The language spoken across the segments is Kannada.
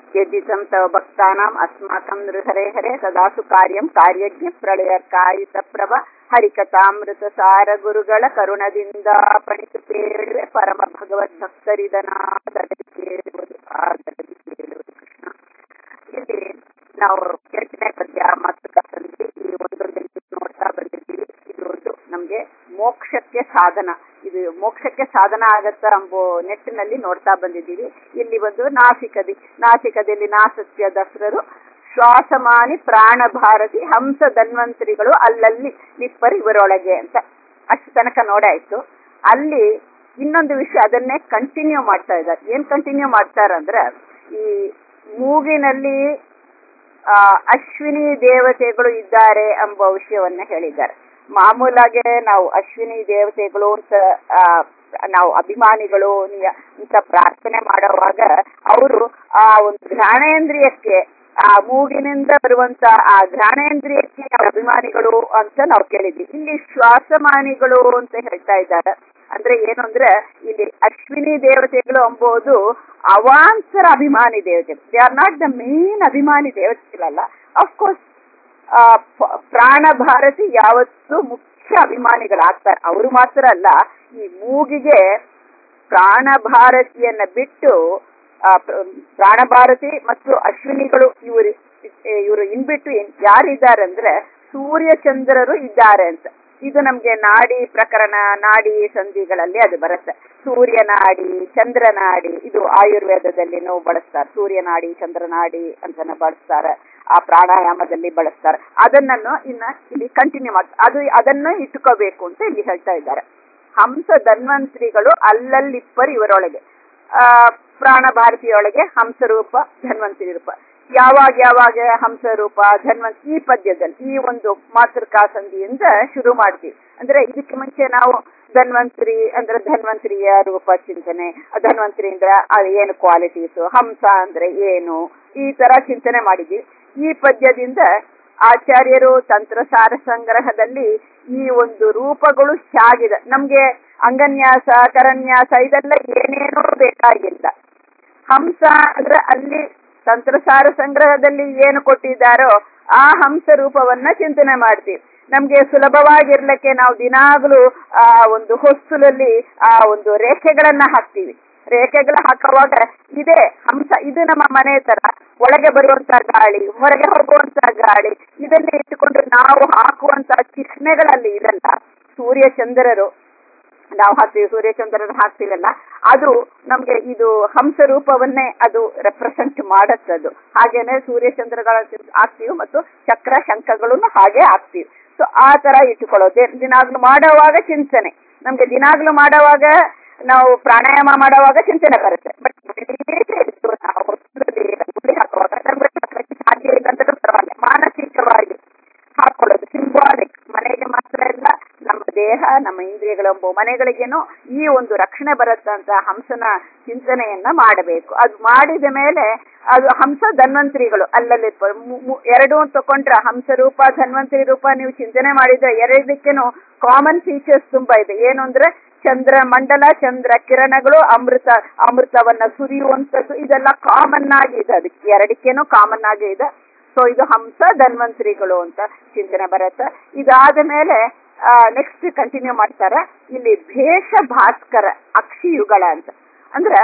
यजितं तव भक्तानाम् अस्माकं नृहरे हरे ಸದಾಸು ಕಾರ್ಯಂ ಕಾರ್ಯಜ್ಞ ಪ್ರಳಯ ಕಾಯಿತಪ್ರಭ ಹರಿಕಥಾಮೃತಸಾರ ಗುರುಗಳ ಕರುಣದಿಂದ ಪಣಿತು ಕೇಳುವೆ ಪರಮ ಭಗವದ್ ಭಕ್ತರಿದನಾದರದಿ ಕೇಳುವುದು ಆದರದಿ ಕೇಳುವುದು ಕೃಷ್ಣ ಇಲ್ಲಿ ನಾವು ಎಂಟನೇ ಪದ್ಯ ಮತ್ತು ಕಥಲ್ಲಿ ಈ ಒಂದೊಂದು ನೋಡ್ತಾ ಬಂದಿದ್ದೀವಿ ಇದು ಒಂದು ನಮ್ಗೆ ಮೋಕ್ಷಕ್ಕೆ ಸಾಧನ ಇದು ಮೋಕ್ಷಕ್ಕೆ ಸಾಧನ ಆಗತ್ತ ಎಂಬೋ ನೆಟ್ಟಿನಲ್ಲಿ ನೋಡ್ತಾ ಬಂದಿದ್ದೀವಿ ಇಲ್ಲಿ ಒಂದು ನಾಸಿಕದಿ ನಾಸಿಕದಲ್ಲಿ ನಾಸತ್ಯ ದಸರರು ಶ್ವಾಸಮಾನಿ ಪ್ರಾಣ ಭಾರತಿ ಹಂಸ ಧನ್ವಂತರಿಗಳು ಅಲ್ಲಲ್ಲಿ ನಿಪ್ಪರ್ ಇವರೊಳಗೆ ಅಂತ ಅಷ್ಟು ತನಕ ನೋಡಾಯ್ತು ಅಲ್ಲಿ ಇನ್ನೊಂದು ವಿಷಯ ಅದನ್ನೇ ಕಂಟಿನ್ಯೂ ಮಾಡ್ತಾ ಇದ್ದಾರೆ ಏನ್ ಕಂಟಿನ್ಯೂ ಮಾಡ್ತಾರಂದ್ರೆ ಈ ಮೂಗಿನಲ್ಲಿ ಆ ಅಶ್ವಿನಿ ದೇವತೆಗಳು ಇದ್ದಾರೆ ಎಂಬ ವಿಷಯವನ್ನ ಹೇಳಿದ್ದಾರೆ ಮಾಮೂಲಾಗೆ ನಾವು ಅಶ್ವಿನಿ ದೇವತೆಗಳು ಅಂತ ಆ, ನಾವು ಅಭಿಮಾನಿಗಳು ನಿ- ಅಂತ ಪ್ರಾರ್ಥನೆ ಮಾಡುವಾಗ ಅವರು ಆ ಒಂದು ಘ್ರಾಣೇಂದ್ರಿಯಕ್ಕೆ ಆ ಮೂಗಿನಿಂದ ಬರುವಂತ ಆ ಘ್ರಾಣೇಂದ್ರಿಯಕ್ಕೆ ಅವ್ರ ಅಭಿಮಾನಿಗಳು ಅಂತ ನಾವು ಕೇಳಿದ್ವಿ ಇಲ್ಲಿ ಶ್ವಾಸಮಾನಿಗಳು ಅಂತ ಹೇಳ್ತಾ ಇದ್ದಾರೆ ಅಂದ್ರೆ ಏನು ಅಂದ್ರೆ ಇಲ್ಲಿ ಅಶ್ವಿನಿ ದೇವತೆಗಳು ಎಂಬುದು ಅವಾಂತರ ಅಭಿಮಾನಿ ದೇವತೆ they are not the main ಅಭಿಮಾನಿ ದೇವತೆಗಳಲ್ಲ ಅಫ್ಕೋರ್ಸ್ ಪ್ರಾಣ ಭಾರತಿ ಯಾವತ್ತೂ ಮುಖ್ಯ ಅಭಿಮಾನಿಗಳಾಗ್ತಾರೆ ಅವರು ಮಾತ್ರ ಅಲ್ಲ ಈ ಮೂಗಿಗೆ ಪ್ರಾಣ ಭಾರತಿಯನ್ನ ಬಿಟ್ಟು ಆ, ಪ್ರ- ಪ್ರಾಣ ಭಾರತಿ ಮತ್ತು ಅಶ್ವಿನಿಗಳು ಇವರು ಇವರು ಇನ್ಬಿಟ್ಟು ಯಾರಿದ್ದಾರೆ ಅಂದ್ರೆ ಸೂರ್ಯ ಚಂದ್ರರು ಇದ್ದಾರೆ ಅಂತ ಇದು ನಮ್ಗೆ ನಾಡಿ ಪ್ರಕರಣ ನಾಡಿ ಸಂಧಿಗಳಲ್ಲಿ ಅದು ಬರುತ್ತೆ ಸೂರ್ಯನಾಡಿ ಚಂದ್ರನಾಡಿ ಇದು ಆಯುರ್ವೇದದಲ್ಲಿ ನಾವು ಬಳಸ್ತಾರೆ ಸೂರ್ಯನಾಡಿ ಚಂದ್ರನಾಡಿ ಅಂತಾನೆ ಬಳಸ್ತಾರೆ ಆ ಪ್ರಾಣಾಯಾಮದಲ್ಲಿ ಬಳಸ್ತಾರೆ ಅದನ್ನು ಇನ್ನ ಇಲ್ಲಿ ಕಂಟಿನ್ಯೂ ಮಾಡ್ತಾರೆ ಅದು ಅದನ್ನು ಇಟ್ಕೋಬೇಕು ಅಂತ ಇಲ್ಲಿ ಹೇಳ್ತಾ ಇದ್ದಾರೆ ಹಂಸ ಧನ್ವಂತರಿಗಳು ಅಲ್ಲಲ್ಲಿಪ್ಪರು ಇವರೊಳಗೆ ಆ ಪ್ರಾಣ ಭಾರತಿಯೊಳಗೆ ಹಂಸರೂಪ ಧನ್ವಂತರಿ ರೂಪ ಯಾವಾಗ ಯಾವಾಗ ಹಂಸರೂಪ ಧನ್ವಂತ ಈ ಪದ್ಯದಲ್ಲಿ ಈ ಒಂದು ಮಾತೃಕಾ ಸಂಧಿಯಿಂದ ಶುರು ಮಾಡ್ತೀವಿ ಅಂದ್ರೆ ಇದಕ್ಕೆ ಮುಂಚೆ ನಾವು ಧನ್ವಂತರಿ ಅಂದ್ರೆ ಧನ್ವಂತರಿಯ ರೂಪ ಚಿಂತನೆ ಆ ಧನ್ವಂತರಿ ಅಂದ್ರೆ ಅದು ಏನು ಕ್ವಾಲಿಟೀಸ್ ಹಂಸ ಅಂದ್ರೆ ಏನು ಈ ತರ ಚಿಂತನೆ ಮಾಡಿದ್ವಿ ಈ ಪದ್ಯದಿಂದ ಆಚಾರ್ಯರು ತಂತ್ರಸಾರ ಸಂಗ್ರಹದಲ್ಲಿ ಈ ಒಂದು ರೂಪಗಳು ಹೇಗಿದೆ ನಮ್ಗೆ ಅಂಗನ್ಯಾಸ ಕರನ್ಯಾಸ ಇದೆಲ್ಲ ಏನೇನೂ ಬೇಕಾಗಿಲ್ಲ ಹಂಸ ಅಂದ್ರೆ ಅಲ್ಲಿ ತಂತ್ರಸಾರ ಸಂಗ್ರಹದಲ್ಲಿ ಏನು ಕೊಟ್ಟಿದ್ದಾರೋ ಆ ಹಂಸ ರೂಪವನ್ನ ಚಿಂತನೆ ಮಾಡ್ತೀವಿ ನಮ್ಗೆ ಸುಲಭವಾಗಿರ್ಲಿಕ್ಕೆ ನಾವು ದಿನಾಗ್ಲೂ ಆ ಒಂದು ಹೊಸ್ತುಲಲ್ಲಿ ಆ ಒಂದು ರೇಖೆಗಳನ್ನ ಹಾಕ್ತೀವಿ ರೇಖೆಗಳು ಹಾಕುವಾಗ ಇದೇ ಹಂಸ ಇದು ನಮ್ಮ ಮನೆ ತರ ಒಳಗೆ ಬರುವಂತ ಗಾಳಿ ಹೊರಗೆ ಹೋಗುವಂತ ಗಾಳಿ ಇದನ್ನ ಇಟ್ಟುಕೊಂಡು ನಾವು ಹಾಕುವಂತ ಚಿಹ್ನೆಗಳಲ್ಲಿ ಇದಲ್ಲ ಸೂರ್ಯ ಚಂದ್ರರು ನಾವು ಹಾಕ್ತೀವಿ ಸೂರ್ಯಚಂದ್ರನ ಹಾಕ್ತೀವಲ್ಲ ಅದು ನಮ್ಗೆ ಇದು ಹಂಸ ರೂಪವನ್ನೇ ಅದು ರೆಪ್ರೆಸೆಂಟ್ ಮಾಡತ್ತದು ಹಾಗೇನೆ ಸೂರ್ಯಚಂದ್ರಗಳ ಹಾಕ್ತೀವಿ ಮತ್ತು ಚಕ್ರ ಶಂಖಗಳನ್ನು ಹಾಗೆ ಹಾಕ್ತೀವಿ ಸೊ ಆ ತರ ಇಟ್ಟುಕೊಳ್ಳೋದು ದಿನಾಗ್ಲೂ ಮಾಡುವಾಗ ಚಿಂತನೆ ನಮ್ಗೆ ದಿನಾಗ್ಲೂ ಮಾಡುವಾಗ ನಾವು ಪ್ರಾಣಾಯಾಮ ಮಾಡುವಾಗ ಚಿಂತನೆ ಬರುತ್ತೆ ಬಟ್ ನಾವು ಹೊಸದಲ್ಲಿ ಗುಂಡಿ ಹಾಕುವಾಗ ನಮ್ಗೆ ಸಾಧ್ಯ ಇಲ್ಲ ಅಂದ್ರೂ ಪರವಾಗಿಲ್ಲ ಮಾನಸಿಕವಾಗಿ ಹಾಕೊಳ್ಳೋದು ಸಿಂಬಾಲಿಕ್ ಮನೆಗೆ ಮಾತ್ರ ಇಲ್ಲ ನಮ್ಮ ದೇಹ ನಮ್ಮ ಇಂದ್ರಿಯಗಳೆಂಬ ಮನೆಗಳಿಗೇನು ಈ ಒಂದು ರಕ್ಷಣೆ ಬರುತ್ತಂತ ಹಂಸನ ಚಿಂತನೆಯನ್ನ ಮಾಡಬೇಕು ಅದು ಮಾಡಿದ ಮೇಲೆ ಅದು ಹಂಸ ಧನ್ವಂತರಿಗಳು ಅಲ್ಲಲ್ಲಿ ಪ- ಮು- ಮು- ಎರಡು ತಕೊಂಡ್ರೆ ಹಂಸ ರೂಪ ಧನ್ವಂತರಿ ರೂಪ ನೀವು ಚಿಂತನೆ ಮಾಡಿದ್ರೆ ಎರಡಕ್ಕೇನು ಕಾಮನ್ ಫೀಚರ್ಸ್ ತುಂಬಾ ಇದೆ ಏನು ಅಂದ್ರೆ ಚಂದ್ರ ಮಂಡಲ ಚಂದ್ರ ಕಿರಣಗಳು ಅಮೃತ ಅಮೃತವನ್ನ ಸುರಿಯುವಂತದ್ದು ಇದೆಲ್ಲ ಕಾಮನ್ ಆಗಿ ಇದೆ ಅದಕ್ಕೆ ಎರಡಕ್ಕೇನು ಕಾಮನ್ ಆಗಿ ಇದೆ ಸೊ ಇದು ಹಂಸ ಧನ್ವಂತರಿಗಳು ಅಂತ ಚಿಂತನೆ ಬರುತ್ತೆ ಇದಾದ ಮೇಲೆ ನೆಕ್ಸ್ಟ್ ಕಂಟಿನ್ಯೂ ಮಾಡ್ತಾರೆ ಇಲ್ಲಿ ಭೇಷ ಭಾಸ್ಕರ ಅಕ್ಷಿಯುಗಳ ಅಂತ ಅಂದ್ರೆ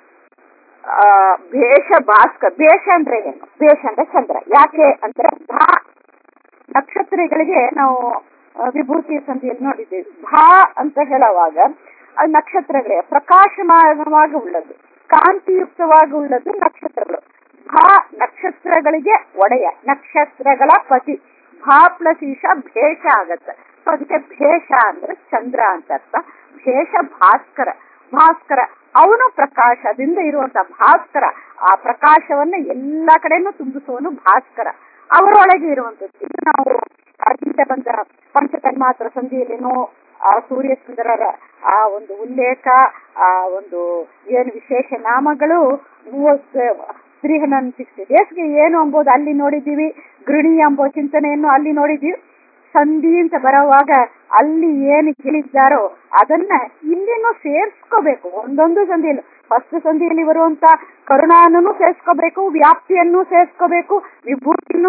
ಆ, ಭೇಷ ಭಾಸ್ಕರ್ ಭೇಷ ಅಂದ್ರೆ ಏನು ಭೇಷ ಅಂದ್ರೆ ಚಂದ್ರ ಯಾಕೆ ಅಂದ್ರೆ ಭಾ ನಕ್ಷತ್ರಗಳಿಗೆ ನಾವು ಆ, ವಿಭೂತಿ ಸಂಧಿಯಲ್ಲಿ ನೋಡಿದ್ದೇವೆ ಭಾ ಅಂತ ಹೇಳುವಾಗ ಅದು ನಕ್ಷತ್ರಗಳೇ ಪ್ರಕಾಶಮಾನವಾಗಿ ಉಳ್ಳದು ಕಾಂತಿಯುಕ್ತವಾಗಿ ಉಳ್ಳದು ನಕ್ಷತ್ರಗಳು ಭಾ ನಕ್ಷತ್ರಗಳಿಗೆ ಒಡೆಯ ನಕ್ಷತ್ರಗಳ ಪತಿ ಭಾ ಪ್ಲಸ್ ಈಶ ಭೇಷ ಆಗತ್ತೆ ಸೊ ಅದಕ್ಕೆ ಭೇಷ ಅಂದ್ರೆ ಚಂದ್ರ ಅಂತ ಅರ್ಥ ಭೇಷ ಭಾಸ್ಕರ ಭಾಸ್ಕರ ಅವನು ಪ್ರಕಾಶದಿಂದ ಇರುವಂತ ಭಾಸ್ಕರ ಆ ಪ್ರಕಾಶವನ್ನ ಎಲ್ಲಾ ಕಡೆನೂ ತುಂಬಿಸುವನು ಭಾಸ್ಕರ ಅವರೊಳಗೆ ಇರುವಂತದ್ದು ಇದು ನಾವು ಆ ಹಿಂದೆ ಬಂದ ಪಂಚತನ್ಮಾತ್ರ ಸಂಧಿಯಲ್ಲೇನೋ ಆ ಸೂರ್ಯಚಂದ್ರರ ಆ ಒಂದು ಉಲ್ಲೇಖ ಆ ಒಂದು ಏನು ವಿಶೇಷ ನಾಮಗಳು ಮೂವತ್ತು ತ್ರೀ ಹಂಡ್ರೆಡ್ ಸಿಕ್ಸ್ಟಿ ಡೇಸ್ಗೆ ಏನು ಎಂಬುದು ಅಲ್ಲಿ ನೋಡಿದ್ದೀವಿ ಗೃಹಿಣಿ ಎಂಬ ಚಿಂತನೆಯನ್ನು ಅಲ್ಲಿ ನೋಡಿದ್ದೀವಿ ಸಂಧಿ ಅಂತ ಬರೋವಾಗ ಅಲ್ಲಿ ಏನು ಹೇಳಿದ್ದಾರೋ ಅದನ್ನ ಇಲ್ಲಿನೂ ಸೇರ್ಸ್ಕೋಬೇಕು ಒಂದೊಂದು ಸಂಧಿಯಲ್ಲಿ ಫಸ್ಟ್ ಸಂಧಿಯಲ್ಲಿ ಬರುವಂತ ಕರುಣಾನೂ ಸೇರ್ಸ್ಕೋಬೇಕು ವ್ಯಾಪ್ತಿಯನ್ನು ಸೇರ್ಸ್ಕೋಬೇಕು ವಿಭೂತಿಯನ್ನು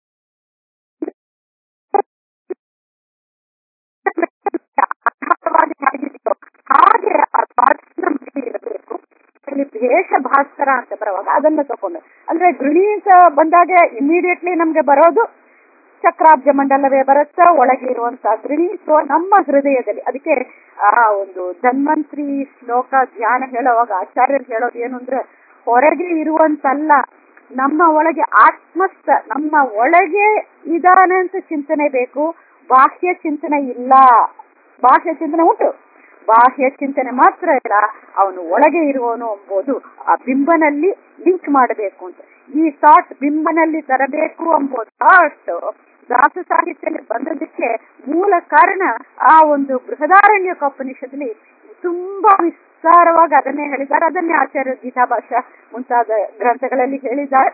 ಅಗಾಧವಾಗಿ ಹಾಗಿದೆಯೋ ಹಾಗೆ ಆ ಥಾಟ್ಸ್ ನಮಗೆ ಇರಬೇಕು ಇಲ್ಲಿ ಭೇಷ ಭಾಸ್ಕರ ಅಂತ ಬರುವಾಗ ಅದನ್ನ ತಕೊಂಡು ಅಂದ್ರೆ ಗೃಣಿ ಅಂತ ಬಂದಾಗ ಇಮಿಡಿಯೇಟ್ಲಿ ನಮ್ಗೆ ಬರೋದು ಚಕ್ರಾಬ್ಜ ಮಂಡಲವೇ ಬರುತ್ತಾ ಒಳಗೆ ಇರುವಂತಹ ಗೃಣಿ ಸೊ ನಮ್ಮ ಹೃದಯದಲ್ಲಿ ಅದಕ್ಕೆ ಆ ಒಂದು ಧನ್ವಂತ್ರಿ ಶ್ಲೋಕ ಧ್ಯಾನ ಹೇಳುವಾಗ ಆಚಾರ್ಯರು ಹೇಳೋದು ಏನು ಅಂದ್ರೆ ಹೊರಗೆ ಇರುವಂತಲ್ಲ ನಮ್ಮ ಒಳಗೆ ಆತ್ಮಸ್ಥ ನಮ್ಮ ಒಳಗೆ ಇದಾನೆ ಅಂತ ಚಿಂತನೆ ಬೇಕು ಬಾಹ್ಯ ಚಿಂತನೆ ಇಲ್ಲ ಬಾಹ್ಯ ಚಿಂತನೆ ಉಂಟು ಬಾಹ್ಯ ಚಿಂತನೆ ಮಾತ್ರ ಇಲ್ಲ ಅವನು ಒಳಗೆ ಇರುವವನು ಎಂಬುದು ಆ ಬಿಂಬನಲ್ಲಿ ಲಿಂಕ್ ಮಾಡಬೇಕು ಅಂತ ಈ ಥಾಟ್ ಬಿಂಬನಲ್ಲಿ ತರಬೇಕು ಎಂಬ ಥಾಟ್ ದಾಸ ಸಾಹಿತ್ಯದಲ್ಲಿ ಬಂದದಕ್ಕೆ ಮೂಲ ಕಾರಣ ಆ ಒಂದು ಬೃಹದಾರಣ್ಯಕೋಪನಿಷದಲ್ಲಿ ತುಂಬಾ ವಿಸ್ತಾರವಾಗಿ ಅದನ್ನೇ ಹೇಳಿದ್ದಾರೆ ಅದನ್ನೇ ಆಚಾರ್ಯ ಗೀತಾ ಭಾಷಾ ಮುಂತಾದ ಗ್ರಂಥಗಳಲ್ಲಿ ಹೇಳಿದ್ದಾರೆ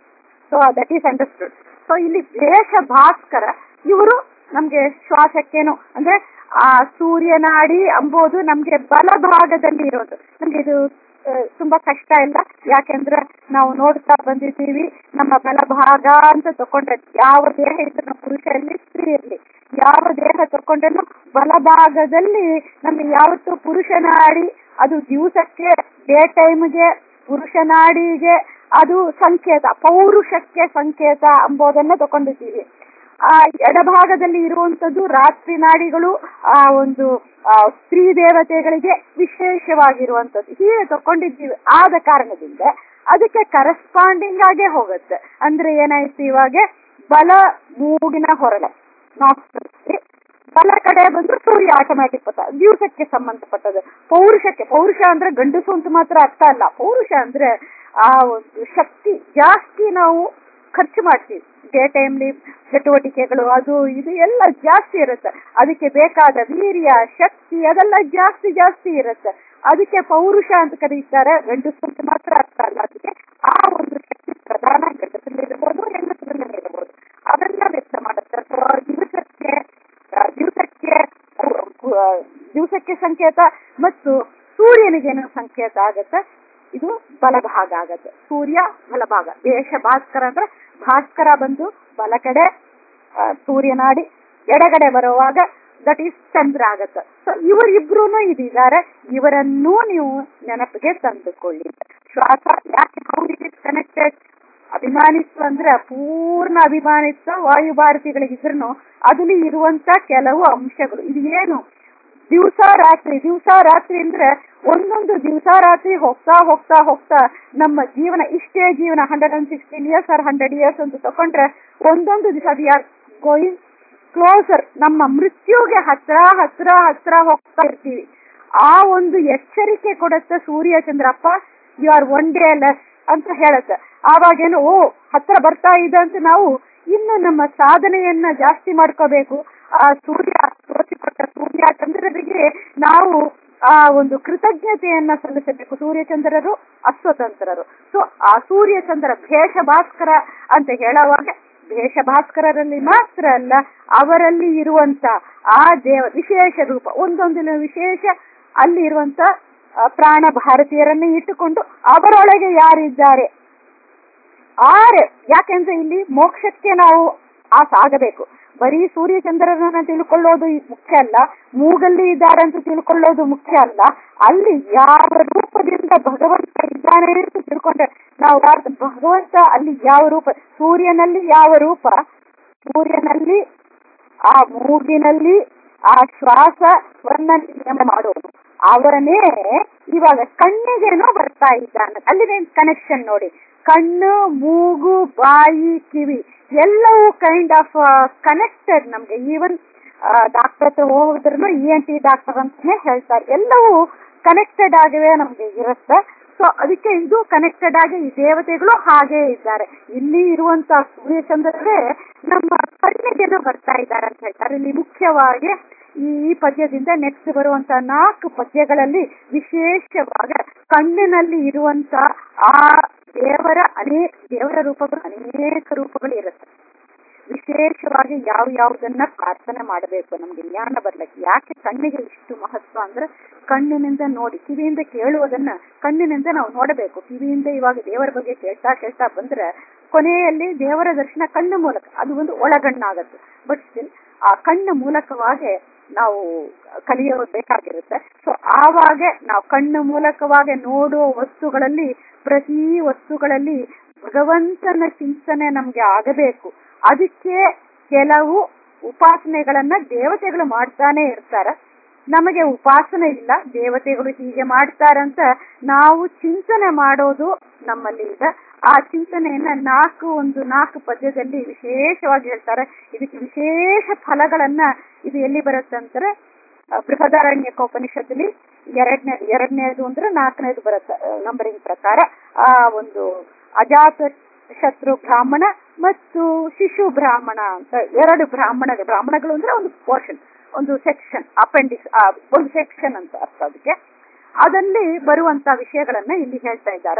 so that is understood so ಇಲ್ಲಿ ವೇಷ ಭಾಸ್ಕರ ಇವರು ನಮ್ಗೆ ಶ್ವಾಸಕ್ಕೇನು ಅಂದ್ರೆ ಆ ಸೂರ್ಯನಾಡಿ ಅಂಬೋದು ನಮ್ಗೆ ಬಲಭಾಗದಲ್ಲಿ ಇರೋದು ನಮ್ಗೆ ಇದು ಆ, ತುಂಬಾ ಕಷ್ಟ ಇಲ್ಲ ಯಾಕೆಂದ್ರೆ ನಾವು ನೋಡ್ತಾ ಬಂದಿದ್ದೀವಿ ನಮ್ಮ ಬಲಭಾಗ ಅಂತ ತಕೊಂಡ್ರೆ ಯಾವ ದೇಹ ಇದ್ರು ಪುರುಷ ಇರಲಿ ಸ್ತ್ರೀ ಇರಲಿ ಯಾವ ದೇಹ ತಕೊಂಡ್ರೂ ಬಲಭಾಗದಲ್ಲಿ ನಮ್ಗೆ ಯಾವತ್ತು ಪುರುಷನಾಡಿ ಅದು ದಿವಸಕ್ಕೆ ಡೇ ಟೈಮ್ಗೆ ಪುರುಷನಾಡಿಗೆ ಅದು ಸಂಕೇತ ಪೌರುಷಕ್ಕೆ ಸಂಕೇತ ಎಂಬುದನ್ನ ತಕೊಂಡಿದ್ದೀವಿ ಆ ಎಡಭಾಗದಲ್ಲಿ ಇರುವಂತದ್ದು ರಾತ್ರಿ ನಾಡಿಗಳು ಆ ಒಂದು ಆ, ಸ್ತ್ರೀ ದೇವತೆಗಳಿಗೆ ವಿಶೇಷವಾಗಿರುವಂತದ್ದು ಹೀಗೆ ತಕೊಂಡಿದ್ದೀವಿ ಆದ ಕಾರಣದಿಂದ ಅದಕ್ಕೆ ಕರೆಸ್ಪಾಂಡಿಂಗ್ ಆಗೇ ಹೋಗುತ್ತೆ ಅಂದ್ರೆ ಏನಾಯ್ತು ಇವಾಗ ಬಲ ಮೂಗಿನ ಹೊರಳೆ ನಾಸ್ಟ್ರಲ್ಸ್ ಬಲ ಕಡೆ ಬಂದ್ರೆ ಸೂರ್ಯ ಆಟೋಮ್ಯಾಟಿಕ್ ಪತ್ತ ದಿವಸಕ್ಕೆ ಸಂಬಂಧಪಟ್ಟದ್ದು ಪೌರುಷಕ್ಕೆ ಪೌರುಷ ಅಂದ್ರೆ ಗಂಡಸು ಅಂತ ಮಾತ್ರ ಅರ್ಥ ಅಲ್ಲ ಪೌರುಷ ಅಂದ್ರೆ ಆ ಒಂದು ಶಕ್ತಿ ಜಾಸ್ತಿ ನಾವು ಖರ್ಚು ಮಾಡ್ತೀವಿ ಡೇ ಟೈಮ್ಲಿ ಚಟುವಟಿಕೆಗಳು ಅದು ಇದು ಎಲ್ಲ ಜಾಸ್ತಿ ಇರುತ್ತೆ ಅದಕ್ಕೆ ಬೇಕಾದ ವೀರ್ಯ ಶಕ್ತಿ ಅದೆಲ್ಲ ಜಾಸ್ತಿ ಜಾಸ್ತಿ ಇರುತ್ತೆ ಅದಕ್ಕೆ ಪೌರುಷ ಅಂತ ಕರೀತಾರೆ ಗಂಡಸು ಅಂತ ಮಾತ್ರ ಅರ್ಥ ಅಲ್ಲ ಅದಕ್ಕೆ ಆ ಒಂದು ಶಕ್ತಿ ಪ್ರಧಾನ ಗಂಡಸಲ್ಲಿರಬಹುದು ಹೆಂಗಸರಲ್ಲಿರಬಹುದು ಅದನ್ನ ವ್ಯಕ್ತ ಮಾಡುತ್ತೆ ಸೊ ದಿವಸಕ್ಕೆ ಆ, ದಿವಸಕ್ಕೆ ಪು- ಪು- ಆ, ದಿವಸಕ್ಕೆ ಸಂಕೇತ ಮತ್ತು ಸೂರ್ಯನಿಗೇನು ಸಂಕೇತ ಆಗತ್ತೆ ಇದು ಬಲಭಾಗ ಆಗತ್ತೆ ಸೂರ್ಯ ಬಲಭಾಗ ದೇಶ ಭಾಸ್ಕರ ಅಂದ್ರೆ ಭಾಸ್ಕರ ಬಂದು ಬಲ ಕಡೆ ಆ, ಸೂರ್ಯನಾಡಿ ಎಡಗಡೆ ಬರುವಾಗ ದಟ್ ಈಸ್ ಚಂದ್ರ ಆಗತ್ತೆ ಸೊ ಇವರಿಬ್ರು ಇದಿದ್ದಾರೆ ಇವರನ್ನೂ ನೀವು ನೆನಪಿಗೆ ತಂದುಕೊಳ್ಳಿ ಶ್ವಾಸ ಯಾಕೆ ಕನೆಕ್ಟೆಡ್ ಅಭಿಮಾನಿತ್ವ ಅಂದ್ರೆ ಪೂರ್ಣ ಅಭಿಮಾನಿತ್ವ ವಾಯು ಭಾರತಿಗಳಿಗಿದ್ರು ಅದಲ್ಲಿ ಇರುವಂತ ಕೆಲವು ಅಂಶಗಳು ಇದು ಏನು ದಿವಸ ರಾತ್ರಿ ದಿವಸ ರಾತ್ರಿ ಅಂದ್ರೆ ಒಂದೊಂದು ದಿವಸ ರಾತ್ರಿ ಹೋಗ್ತಾ ಹೋಗ್ತಾ ಹೋಗ್ತಾ ನಮ್ಮ ಜೀವನ ಇಷ್ಟೇ ಜೀವನ hundred and sixteen years or hundred years ಅಂತ ತಕೊಂಡ್ರೆ ಒಂದೊಂದು ದಿವಸ ವಿ ಆರ್ ಗೋಯಿಂಗ್ ಕ್ಲೋಸರ್ ನಮ್ಮ ಮೃತ್ಯುಗೆ ಹತ್ರ ಹತ್ರ ಹತ್ರ ಹೋಗ್ತಾ ಇರ್ತೀವಿ ಆ ಒಂದು ಎಚ್ಚರಿಕೆ ಕೊಡುತ್ತೆ ಸೂರ್ಯ ಚಂದ್ರಪ್ಪ you are one day less ಅಂತ ಹೇಳುತ್ತೆ ಆವಾಗೇನು ಓ ಹತ್ರ ಬರ್ತಾ ಇದೆ ಅಂತ ನಾವು ಇನ್ನು ನಮ್ಮ ಸಾಧನೆಯನ್ನ ಜಾಸ್ತಿ ಮಾಡ್ಕೋಬೇಕು ಆ ಸೂರ್ಯ ತೋರಿಸಿಕೊಟ್ಟ ಸೂರ್ಯ ಚಂದ್ರರಿಗೆ ನಾವು ಆ ಒಂದು ಕೃತಜ್ಞತೆಯನ್ನ ಸಲ್ಲಿಸಬೇಕು ಸೂರ್ಯಚಂದ್ರರು ಅಸ್ವತಂತ್ರರು ಸೊ ಆ ಸೂರ್ಯಚಂದ್ರ ಭೇಷ ಭಾಸ್ಕರ ಅಂತ ಹೇಳುವಾಗ ಭೇಷ ಭಾಸ್ಕರರಲ್ಲಿ ಮಾತ್ರ ಅಲ್ಲ ಅವರಲ್ಲಿ ಇರುವಂತ ಆ ದೇವ ವಿಶೇಷ ರೂಪ ಒಂದೊಂದಿನ ವಿಶೇಷ ಅಲ್ಲಿ ಇರುವಂತ ಆ, ಪ್ರಾಣ ಭಾರತೀಯರನ್ನು ಇಟ್ಟುಕೊಂಡು ಅವರೊಳಗೆ ಯಾರಿದ್ದಾರೆ ಆರೆ ಯಾಕೆಂದ್ರೆ ಇಲ್ಲಿ ಮೋಕ್ಷಕ್ಕೆ ನಾವು ಆ ಸಾಗಬೇಕು ಬರೀ ಸೂರ್ಯಚಂದ್ರರನ್ನ ತಿಳ್ಕೊಳ್ಳೋದು ಈ ಮುಖ್ಯ ಅಲ್ಲ ಮೂಗಲ್ಲಿ ಇದ್ದಾರೆ ಅಂತ ತಿಳ್ಕೊಳ್ಳೋದು ಮುಖ್ಯ ಅಲ್ಲ ಅಲ್ಲಿ ಯಾವ ರೂಪದಿಂದ ಭಗವಂತ ಇದ್ದಾನೆ ಅಂತ ತಿಳ್ಕೊಂಡ್ರೆ ನಾವು ಯಾರ್- ಭಗವಂತ ಅಲ್ಲಿ ಯಾವ ರೂಪ ಸೂರ್ಯನಲ್ಲಿ ಯಾವ ರೂಪ ಸೂರ್ಯನಲ್ಲಿ ಆ ಮೂಗಿನಲ್ಲಿ ಆ ಶ್ವಾಸವನ್ನ ನಿಯಮ ಮಾಡೋನು ಅವರನ್ನೇ ಇವಾಗ ಕಣ್ಣಿಗೇನೋ ಬರ್ತಾ ಇದ್ದಾನೆ ಅಲ್ಲಿದೆ ಕನೆಕ್ಷನ್ ನೋಡಿ ಕಣ್ಣು ಮೂಗು ಬಾಯಿ ಕಿವಿ ಎಲ್ಲವೂ ಕೈಂಡ್ ಆಫ್ ಕನೆಕ್ಟೆಡ್ ನಮ್ಗೆ ಈವನ್ ಡಾಕ್ಟರ್ ಹತ್ರ ಹೋಗಿದ್ರು ಇ ಎನ್ ಟಿ ಡಾಕ್ಟರ್ ಅಂತಾನೆ ಹೇಳ್ತಾರೆ ಎಲ್ಲವೂ ಕನೆಕ್ಟೆಡ್ ಆಗಿವೆ ನಮ್ಗೆ ಇರುತ್ತೆ ಸೊ ಅದಕ್ಕೆ ಇದು ಕನೆಕ್ಟೆಡ್ ಆಗಿ ಈ ದೇವತೆಗಳು ಹಾಗೆ ಇದ್ದಾರೆ ಇಲ್ಲಿ ಇರುವಂತ ಸೂರ್ಯಚಂದ್ರರೇ ನಮ್ಮ ಕಣ್ಣಿಗೇನೋ ಬರ್ತಾ ಇದ್ದಾರೆ ಅಂತ ಹೇಳ್ತಾರೆ ಇಲ್ಲಿ ಮುಖ್ಯವಾಗಿ ಈ ಪದ್ಯದಿಂದ ನೆಕ್ಸ್ಟ್ ಬರುವಂತ ನಾಲ್ಕು ಪದ್ಯಗಳಲ್ಲಿ ವಿಶೇಷವಾಗಿ ಕಣ್ಣಿನಲ್ಲಿ ಇರುವಂತ ಆ ದೇವರ ಅನೇಕ ದೇವರ ರೂಪಗಳು ಅನೇಕ ರೂಪಗಳು ಇರುತ್ತೆ ವಿಶೇಷವಾಗಿ ಯಾವ ಯಾವುದನ್ನ ಪ್ರಾರ್ಥನೆ ಮಾಡಬೇಕು ನಮ್ಗೆ ಜ್ಞಾನ ಬರ್ಲಿಕ್ಕೆ ಯಾಕೆ ಕಣ್ಣಿಗೆ ಇಷ್ಟು ಮಹತ್ವ ಅಂದ್ರೆ ಕಣ್ಣಿನಿಂದ ನೋಡಿ ಕಿವಿಯಿಂದ ಕೇಳುವುದನ್ನ ಕಣ್ಣಿನಿಂದ ನಾವು ನೋಡಬೇಕು ಕಿವಿಯಿಂದ ಇವಾಗ ದೇವರ ಬಗ್ಗೆ ಕೇಳ್ತಾ ಕೇಳ್ತಾ ಬಂದ್ರೆ ಕೊನೆಯಲ್ಲಿ ದೇವರ ದರ್ಶನ ಕಣ್ಣ ಮೂಲಕ ಅದು ಒಂದು ಒಳಗಣ್ಣಾಗತ್ತೆ ಬಟ್ ಸ್ಟಿಲ್ ಆ ಕಣ್ಣ ಮೂಲಕವಾಗಿ ನಾವು ಕಲಿಯಬೇಕಾಗಿರುತ್ತೆ ಸೊ ಆವಾಗ ನಾವು ಕಣ್ಣ ಮೂಲಕವಾಗಿ ನೋಡುವ ವಸ್ತುಗಳಲ್ಲಿ ಪ್ರತಿ ವಸ್ತುಗಳಲ್ಲಿ ಭಗವಂತನ ಚಿಂತನೆ ನಮ್ಗೆ ಆಗಬೇಕು ಅದಕ್ಕೆ ಕೆಲವು ಉಪಾಸನೆಗಳನ್ನ ದೇವತೆಗಳು ಮಾಡ್ತಾನೆ ಇರ್ತಾರೆ ನಮಗೆ ಉಪಾಸನೆ ಇಲ್ಲ ದೇವತೆಗಳು ಹೀಗೆ ಮಾಡ್ತಾರಂತ ನಾವು ಚಿಂತನೆ ಮಾಡೋದು ನಮ್ಮಲ್ಲಿ ಇದೆ ಆ ಚಿಂತನೆಯನ್ನ ನಾಲ್ಕು ಒಂದು ನಾಲ್ಕು ಪದ್ಯದಲ್ಲಿ ವಿಶೇಷವಾಗಿ ಹೇಳ್ತಾರೆ ಇದಕ್ಕೆ ವಿಶೇಷ ಫಲಗಳನ್ನ ಇದು ಎಲ್ಲಿ ಬರುತ್ತಂದ್ರೆ ಬೃಹದಾರಣ್ಯಕೋಪನಿಷತ್ತಲ್ಲಿ ಎರಡನೇದು ಎರಡನೇದು ಅಂದ್ರೆ ನಾಲ್ಕನೇದು ಬರುತ್ತೆ ನಂಬರಿಂಗ್ ಪ್ರಕಾರ ಆ ಒಂದು ಅಜಾತ ಶತ್ರು ಬ್ರಾಹ್ಮಣ ಮತ್ತು ಶಿಶು ಬ್ರಾಹ್ಮಣ ಅಂತ ಎರಡು ಬ್ರಾಹ್ಮಣ ಬ್ರಾಹ್ಮಣಗಳು ಅಂದ್ರೆ ಒಂದು ಪೋರ್ಷನ್ ಒಂದು ಸೆಕ್ಷನ್ ಅಪೆಂಡಿಕ್ಸ್ ಒಂದು ಸೆಕ್ಷನ್ ಅಂತ ಅರ್ಥ ಅದಕ್ಕೆ ಅದಲ್ಲಿ ಬರುವಂತ ವಿಷಯಗಳನ್ನ ಇಲ್ಲಿ ಹೇಳ್ತಾ ಇದ್ದಾರೆ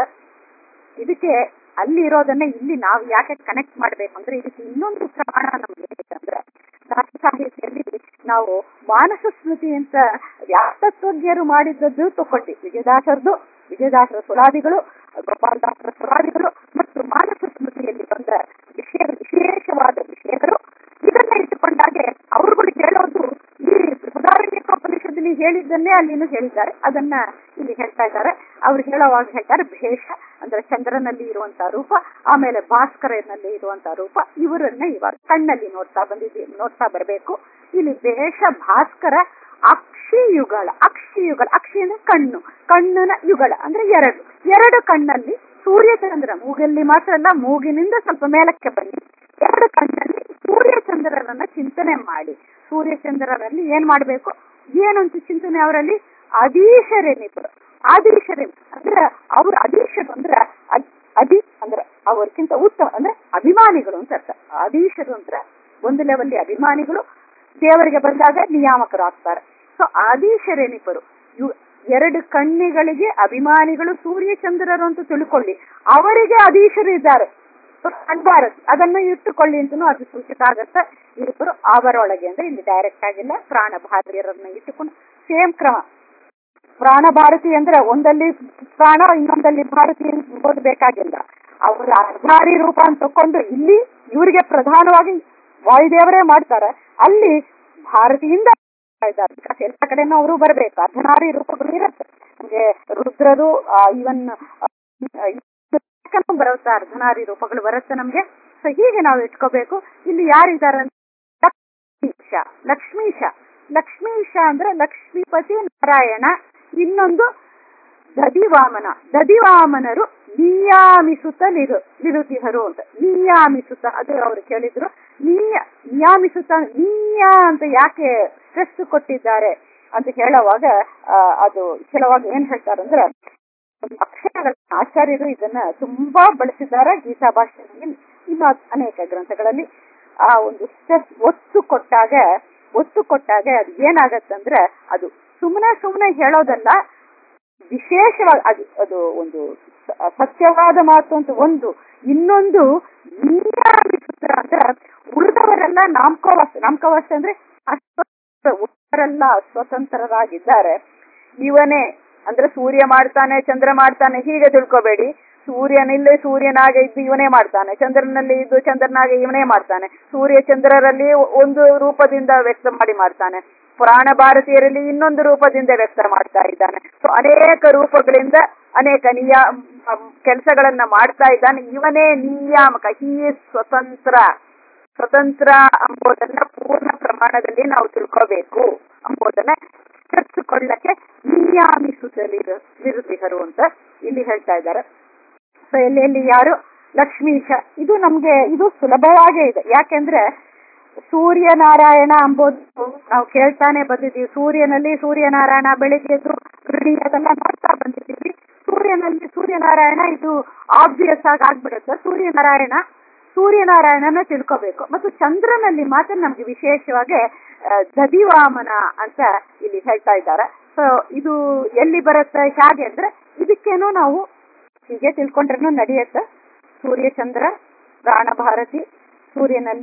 ಇದಕ್ಕೆ ಅಲ್ಲಿ ಇರೋದನ್ನ ಇಲ್ಲಿ ನಾವು ಯಾಕೆ ಕನೆಕ್ಟ್ ಮಾಡ್ಬೇಕು ಅಂದ್ರೆ ಇದಕ್ಕೆ ಇನ್ನೊಂದು ಪ್ರಮಾಣ ನಮ್ಗೆ ಅಂದ್ರೆ ದಾಸ ಸಾಹಿತ್ಯದಲ್ಲಿ ನಾವು ಮಾನಸ ಸ್ಮೃತಿ ಅಂತ ವ್ಯಾಸತ್ವಜ್ಞರು ಮಾಡಿದ್ದದ್ದು ತಕೊಂಡಿ ವಿಜಯದಾಸರದು ವಿಜಯದಾಸರ ಸುಳಾದಿಗಳು ಗೋಪಾಲದಾಸರ ಸುಳಾದಿಗಳು ಮತ್ತು ಮಾನಸ ಸ್ಮೃತಿಯಲ್ಲಿ ಬಂದ ವಿಷಯ ವಿಶೇಷವಾದ ವಿಷಯಗಳು ಇದನ್ನ ಇಟ್ಟುಕೊಂಡಾಗೆ ಅವರುಗಳು ಹೇಳೋದು ಈ ಉದಾಹರಣೆಕೋಪನಿಷದಲ್ಲಿ ಹೇಳಿದ್ದನ್ನೇ ಅಲ್ಲಿನೂ ಹೇಳಿದ್ದಾರೆ ಅದನ್ನ ಇಲ್ಲಿ ಹೇಳ್ತಾ ಇದ್ದಾರೆ ಅವ್ರು ಹೇಳೋವಾಗ ಹೇಳ್ತಾರೆ ಭೇಷ ಅಂದ್ರೆ ಚಂದ್ರನಲ್ಲಿ ಇರುವಂತಹ ರೂಪ ಆಮೇಲೆ ಭಾಸ್ಕರನಲ್ಲಿ ಇರುವಂತಹ ರೂಪ ಇವರನ್ನ ಇವಾಗ ಕಣ್ಣಲ್ಲಿ ನೋಡ್ತಾ ಬಂದಿದ್ದೀವಿ ನೋಡ್ತಾ ಬರಬೇಕು ಇಲ್ಲಿ ಭೇಷ ಭಾಸ್ಕರ ಅಕ್ಷಿ ಯುಗಳ ಅಕ್ಷಿ ಯುಗಳ ಅಕ್ಷಿ ಅಂದ್ರೆ ಕಣ್ಣು ಕಣ್ಣಿನ ಯುಗಳ ಅಂದ್ರೆ ಎರಡು ಎರಡು ಕಣ್ಣಲ್ಲಿ ಸೂರ್ಯ ಚಂದ್ರ ಮೂಗಲ್ಲಿ ಮಾತ್ರ ಅಲ್ಲ ಮೂಗಿನಿಂದ ಸ್ವಲ್ಪ ಮೇಲಕ್ಕೆ ಬನ್ನಿ ಎರಡು ಕಣ್ಣಲ್ಲಿ ಸೂರ್ಯ ಚಂದ್ರರನ್ನ ಚಿಂತನೆ ಮಾಡಿ ಸೂರ್ಯ ಚಂದ್ರರಲ್ಲಿ ಏನ್ ಮಾಡ್ಬೇಕು ಏನಂತ ಚಿಂತನೆ ಅವರಲ್ಲಿ ಅದೀಶರೇನಿಪರು ಆದೀಶರೇ ಅಂದ್ರೆ ಅವ್ರ ಅದೀಶರು ಅಂದ್ರೆ ಅದಿ ಅಂದ್ರೆ ಅವ್ರಕ್ಕಿಂತ ಉತ್ತಮ ಅಂದ್ರೆ ಅಭಿಮಾನಿಗಳು ಅಂತ ಅರ್ಥ ಅದೀಶರು ಅಂದ್ರೆ ಒಂದು ಲೆವೆಲ್ ಅಭಿಮಾನಿಗಳು ದೇವರಿಗೆ ಬಂದಾಗ ನಿಯಾಮಕರು ಆಗ್ತಾರೆ ಸೊ ಆದೀಶರೇನಿಪರು ಎರಡು ಕಣ್ಣಿಗಳಿಗೆ ಅಭಿಮಾನಿಗಳು ಸೂರ್ಯ ಚಂದ್ರರು ಅಂತ ತಿಳ್ಕೊಳ್ಳಿ ಅವರಿಗೆ ಅದೀಶರು ಇದ್ದಾರೆ ಅನ್ಬಾರದು ಅದನ್ನು ಇಟ್ಟುಕೊಳ್ಳಿ ಅಂತನೂ ಅದು ಸೂಚಕ ಆಗತ್ತೆ ಇಬ್ಬರು ಅವರೊಳಗೆ ಅಂದ್ರೆ ಇಲ್ಲಿ ಡೈರೆಕ್ಟ್ ಆಗಿಲ್ಲ ಪ್ರಾಣ ಭಾರತೀಯರನ್ನ ಇಟ್ಟುಕೊಂಡು ಸೇಮ್ ಕ್ರಮ ಪ್ರಾಣ ಭಾರತಿ ಅಂದ್ರೆ ಒಂದಲ್ಲಿ ಪ್ರಾಣ ಇನ್ನೊಂದಲ್ಲಿ ಭಾರತಿ ಓದಬೇಕಾಗಿಲ್ಲ ಅವರ ಅರ್ಧಾರಿ ರೂಪ ಅಂತ ತಕೊಂಡು ಇಲ್ಲಿ ಇವರಿಗೆ ಪ್ರಧಾನವಾಗಿ ವಾಯುದೇವರೇ ಮಾಡ್ತಾರೆ ಅಲ್ಲಿ ಭಾರತಿಯಿಂದ ಇದ್ದಾರೆ ಎಲ್ಲ ಕಡೆನೂ ಅವರು ಬರಬೇಕು ಅರ್ಧನಾರಿ ರೂಪಗಳು ಇರುತ್ತೆ ನಮಗೆ ರುದ್ರದು ಇವನ್ ಬರುತ್ತೆ ಅರ್ಧನಾರಿ ರೂಪಗಳು ಬರುತ್ತೆ ನಮ್ಗೆ ಸೊ ಹೀಗೆ ನಾವು ಇಟ್ಕೋಬೇಕು ಇಲ್ಲಿ ಯಾರಿದ್ದಾರೆ ಲಕ್ಷ್ಮೀಶ ಲಕ್ಷ್ಮೀಶ ಲಕ್ಷ್ಮೀಶ ಅಂದ್ರೆ ಲಕ್ಷ್ಮೀಪತಿ ನಾರಾಯಣ ಇನ್ನೊಂದು ದದಿವಾಮನ ದದಿವಾಮನರು ನಿಯಾಮಿಸುತ್ತ ನಿರು ನಿರುತಿಹರು ಅಂತ ನಿಯಾಮಿಸುತ್ತ ಅದು ಅವ್ರು ಕೇಳಿದ್ರು ನಿಯ ನಿಯಾಮಿಸುತ್ತ ನಿಯ ಅಂತ ಯಾಕೆ ಸ್ಟ್ರೆಸ್ ಕೊಟ್ಟಿದ್ದಾರೆ ಅಂತ ಹೇಳುವಾಗ ಅದು ಕೆಲವಾಗ ಏನ್ ಹೇಳ್ತಾರೆ ಅಂದ್ರೆ ಅಕ್ಷರಗಳ ಆಚಾರ್ಯರು ಇದನ್ನ ತುಂಬಾ ಬಳಸಿದ್ದಾರೆ ಗೀತಾ ಭಾಷೆಯಲ್ಲಿ ಇನ್ನು ಅನೇಕ ಗ್ರಂಥಗಳಲ್ಲಿ ಆ ಒಂದು ಸ್ಟ್ರೆಸ್ ಒತ್ತು ಕೊಟ್ಟಾಗ ಒತ್ತು ಕೊಟ್ಟಾಗ ಅದು ಏನಾಗತ್ತಂದ್ರೆ ಅದು ಸುಮ್ಮನೆ ಸುಮ್ಮನೆ ಹೇಳೋದಲ್ಲ ವಿಶೇಷವಾಗಿ ಅದು ಅದು ಒಂದು ಸತ್ಯವಾದ ಮಾತು ಅಂತ ಒಂದು ಇನ್ನೊಂದು ಅಂದ್ರೆ ಉಳಿದವರೆಲ್ಲ ನಾಮಕೋವಾಸ ನಾಮಕೋವಾಸ ಅಂದ್ರೆ ಉಳಿದವರೆಲ್ಲ ಸ್ವತಂತ್ರರಾಗಿದ್ದಾರೆ ಇವನೇ ಅಂದ್ರೆ ಸೂರ್ಯ ಮಾಡ್ತಾನೆ ಚಂದ್ರ ಮಾಡ್ತಾನೆ ಹೀಗೆ ತಿಳ್ಕೊಬೇಡಿ ಸೂರ್ಯನಿಲ್ಲಿ ಸೂರ್ಯನಾಗೆ ಇದ್ದು ಇವನೇ ಮಾಡ್ತಾನೆ ಚಂದ್ರನಲ್ಲಿ ಇದ್ದು ಚಂದ್ರನಾಗೆ ಇವನೇ ಮಾಡ್ತಾನೆ ಸೂರ್ಯ ಚಂದ್ರರಲ್ಲಿ ಒಂದು ರೂಪದಿಂದ ವ್ಯಕ್ತ ಮಾಡಿ ಮಾಡ್ತಾನೆ ಪುರಾಣ ಭಾರತೀಯರಲ್ಲಿ ಇನ್ನೊಂದು ರೂಪದಿಂದ ವ್ಯಕ್ತ ಮಾಡ್ತಾ ಇದ್ದಾನೆ ಸೊ ಅನೇಕ ರೂಪಗಳಿಂದ ಅನೇಕ ನಿಯಾ ಕೆಲಸಗಳನ್ನ ಮಾಡ್ತಾ ಇದ್ದಾನೆ ಇವನೇ ನಿಯಾಮಕ ಹೀ ಸ್ವತಂತ್ರ ಸ್ವತಂತ್ರ ಅಂಬೋದನ್ನ ಪೂರ್ಣ ಪ್ರಮಾಣದಲ್ಲಿ ನಾವು ತಿಳ್ಕೋಬೇಕು ಅಂಬೋದನ್ನ ಚರ್ಚಿಕೊಳ್ಳಕ್ಕೆ ನಿಯಾಮಿಸುತ್ತಲಿರುತ್ತಿಹರು ಅಂತ ಇಲ್ಲಿ ಹೇಳ್ತಾ ಇದ್ದಾರೆ ಸೊ ಎಲ್ಲಿ ಎಲ್ಲಿ ಯಾರು ಲಕ್ಷ್ಮೀಶ ಇದು ನಮ್ಗೆ ಇದು ಸುಲಭವಾಗೇ ಇದೆ ಯಾಕೆಂದ್ರೆ ಸೂರ್ಯನಾರಾಯಣ ಅಂಬೋದು ನಾವು ಕೇಳ್ತಾನೆ ಬಂದಿದ್ದೀವಿ ಸೂರ್ಯನಲ್ಲಿ ಸೂರ್ಯನಾರಾಯಣ ಬೆಳಿಗ್ಗೆ ಎದ್ದು ಗೃಹಿಣಿ ಅದೆಲ್ಲ ನೋಡ್ತಾ ಬಂದಿದ್ದೀವಿ ಸೂರ್ಯನಲ್ಲಿ ಸೂರ್ಯನಾರಾಯಣ ಇದು ಆಬ್ವಿಯಸ್ ಆಗಿ ಆಗ್ಬಿಡುತ್ತೆ ಸೂರ್ಯನಾರಾಯಣ ಸೂರ್ಯನಾರಾಯಣನ ತಿಳ್ಕೋಬೇಕು ಮತ್ತು ಚಂದ್ರನಲ್ಲಿ ಮಾತ್ರ ನಮ್ಗೆ ವಿಶೇಷವಾಗಿ ದದಿವಾಮನ ಅಂತ ಇಲ್ಲಿ ಹೇಳ್ತಾ ಇದ್ದಾರೆ ಸೊ ಇದು ಎಲ್ಲಿ ಬರುತ್ತೆ ಹೇಗೆ ಅಂದ್ರೆ ಇದಕ್ಕೇನೋ ನಾವು ಹೀಗೆ ತಿಳ್ಕೊಂಡ್ರೂ ನಡೆಯುತ್ತೆ ಸೂರ್ಯ ಚಂದ್ರ ಪ್ರಾಣ ಭಾರತಿ ಸೂರ್ಯನಲ್ಲಿ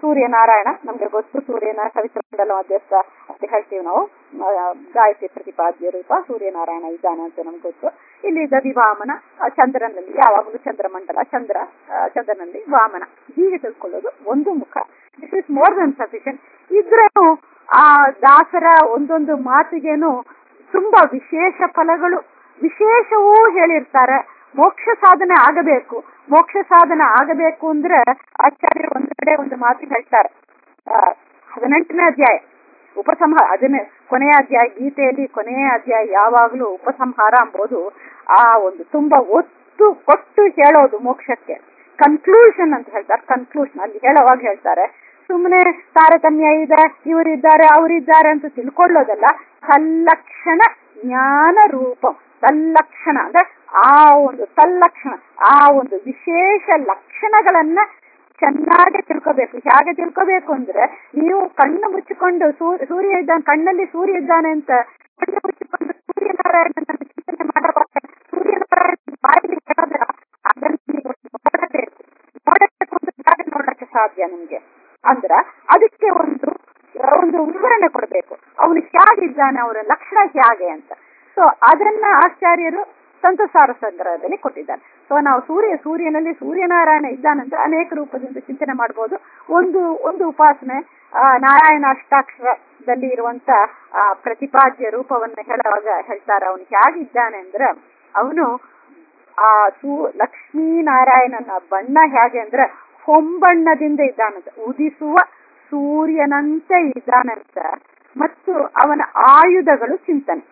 ಸೂರ್ಯನಾರಾಯಣ ನಮ್ಗೆ ಗೊತ್ತು ಸೂರ್ಯನ ಸವಿತೃಮಂಡಲ ಮಧ್ಯಸ್ಥ ಅಂತ ಹೇಳ್ತೀವಿ ನಾವು ಆ, ಗಾಯತ್ರಿ ಪ್ರತಿಪಾದ್ಯ ರೂಪ ಸೂರ್ಯನಾರಾಯಣ ಇದ್ದಾನೆ ಅಂತ ನಮ್ಗೆ ಗೊತ್ತು ಇಲ್ಲಿ ಗದಿ ವಾಮನ ಆ, ಚಂದ್ರನಲ್ಲಿ ಯಾವಾಗಲೂ ಚಂದ್ರಮಂಡಲ ಚಂದ್ರ ಆ, ಚಂದ್ರನಲ್ಲಿ ವಾಮನ ಹೀಗೆ ತಿಳ್ಕೊಳ್ಳೋದು ಒಂದು ಮುಖ this is more than sufficient ಇದ್ರೂ ಆ ದಾಸರ ಒಂದೊಂದು ಮಾತಿಗೇನು ತುಂಬಾ ವಿಶೇಷ ಫಲಗಳು ವಿಶೇಷವೂ ಹೇಳಿರ್ತಾರೆ ಮೋಕ್ಷ ಸಾಧನೆ ಆಗಬೇಕು ಮೋಕ್ಷ ಸಾಧನೆ ಆಗಬೇಕು ಅಂದ್ರೆ ಆಚಾರ್ಯರು ಒಂದು ಕಡೆ ಒಂದು ಮಾತು ಹೇಳ್ತಾರೆ ಆ, ಹದಿನೆಂಟನೇ ಅಧ್ಯಾಯ ಉಪಸಂಹಾರ ಅದನ್ನೇ ಕೊನೆಯ ಅಧ್ಯಾಯ ಗೀತೆಯಲ್ಲಿ ಕೊನೆಯ ಅಧ್ಯಾಯ ಯಾವಾಗಲೂ ಉಪಸಂಹಾರ ಎಂಬುದು ಆ ಒಂದು ತುಂಬಾ ಒತ್ತು ಕೊಟ್ಟು ಹೇಳೋದು ಮೋಕ್ಷಕ್ಕೆ ಕನ್ಕ್ಲೂಷನ್ ಅಂತ ಹೇಳ್ತಾರೆ ಕನ್ಕ್ಲೂಷನ್ ಅಲ್ಲಿ ಹೇಳೋವಾಗ ಹೇಳ್ತಾರೆ ಸುಮ್ಮನೆ ತಾರತಮ್ಯ ಇದೆ ಇವರಿದ್ದಾರೆ ಅವರಿದ್ದಾರೆ ಅಂತ ತಿಳ್ಕೊಳ್ಳೋದಲ್ಲ ತಲ್ಲಕ್ಷಣ ಜ್ಞಾನ ರೂಪ ತಲ್ಲಕ್ಷಣ ಅಂದ್ರೆ ಆ ಒಂದು ತಲ್ಲಕ್ಷಣ ಆ ಒಂದು ವಿಶೇಷ ಲಕ್ಷಣಗಳನ್ನ ಚೆನ್ನಾಗಿ ತಿಳ್ಕೋಬೇಕು ಹೇಗೆ ತಿಳ್ಕೋಬೇಕು ಅಂದ್ರೆ ನೀವು ಕಣ್ಣು ಮುಚ್ಚಿಕೊಂಡು ಸೂ- ಸೂರ್ಯ ಇದ್ದಾನೆ ಕಣ್ಣಲ್ಲಿ ಸೂರ್ಯ ಇದ್ದಾನೆ ಅಂತ ಕಣ್ಣು ಮುಚ್ಚಿಕೊಂಡು ಸೂರ್ಯನಾರಾಯಣನ ಚಿಂತನೆ ಮಾಡುವಾಗ ಸೂರ್ಯನಾರಾಯಣ ಬಾಯಿಗೆ ಹೇಳೋದ್ರ ಅದನ್ನು ನೀವು ನೋಡಬೇಕು ನೋಡಬೇಕು ಅಂತ ಹೇಗೆ ನೋಡಕ್ಕೆ ಸಾಧ್ಯ ನಿಮ್ಗೆ ಅಂದ್ರ ಅದಕ್ಕೆ ಒಂದು ಒಂದು ವಿವರಣೆ ಕೊಡಬೇಕು ಅವನು ಹೇಗಿದ್ದಾನೆ ಅವರ ಲಕ್ಷಣ ಹೇಗೆ ಅಂತ ಸೊ ಅದನ್ನ ಆಚಾರ್ಯರು ಸಂತಸಾರ ಸಂಗ್ರಹದಲ್ಲಿ ಕೊಟ್ಟಿದ್ದಾರೆ ಸೊ ನಾವು ಸೂರ್ಯ ಸೂರ್ಯನಲ್ಲಿ ಸೂರ್ಯನಾರಾಯಣ ಇದ್ದಾನಂತ ಅನೇಕ ರೂಪದಿಂದ ಚಿಂತನೆ ಮಾಡಬಹುದು ಒಂದು ಒಂದು ಉಪಾಸನೆ ಆ, ನಾರಾಯಣ ಅಷ್ಟಾಕ್ಷರದಲ್ಲಿ ಇರುವಂತ ಆ ಪ್ರತಿಪಾದ್ಯ ರೂಪವನ್ನ ಹೇಳುವಾಗ ಹೇಳ್ತಾರೆ ಅವನು ಹೇಗಿದ್ದಾನೆ ಅಂದ್ರೆ ಅವನು ಆ ಸೂ ಲಕ್ಷ್ಮೀನಾರಾಯಣನ ಬಣ್ಣ ಹೇಗೆ ಅಂದ್ರೆ ಹೊಂಬಣ್ಣದಿಂದ ಇದ್ದಾನಂತ ಉದಿಸುವ ಸೂರ್ಯನಂತೆ ಇದ್ದಾನಂತ ಮತ್ತು ಅವನ ಆಯುಧಗಳು ಚಿಂತನೆ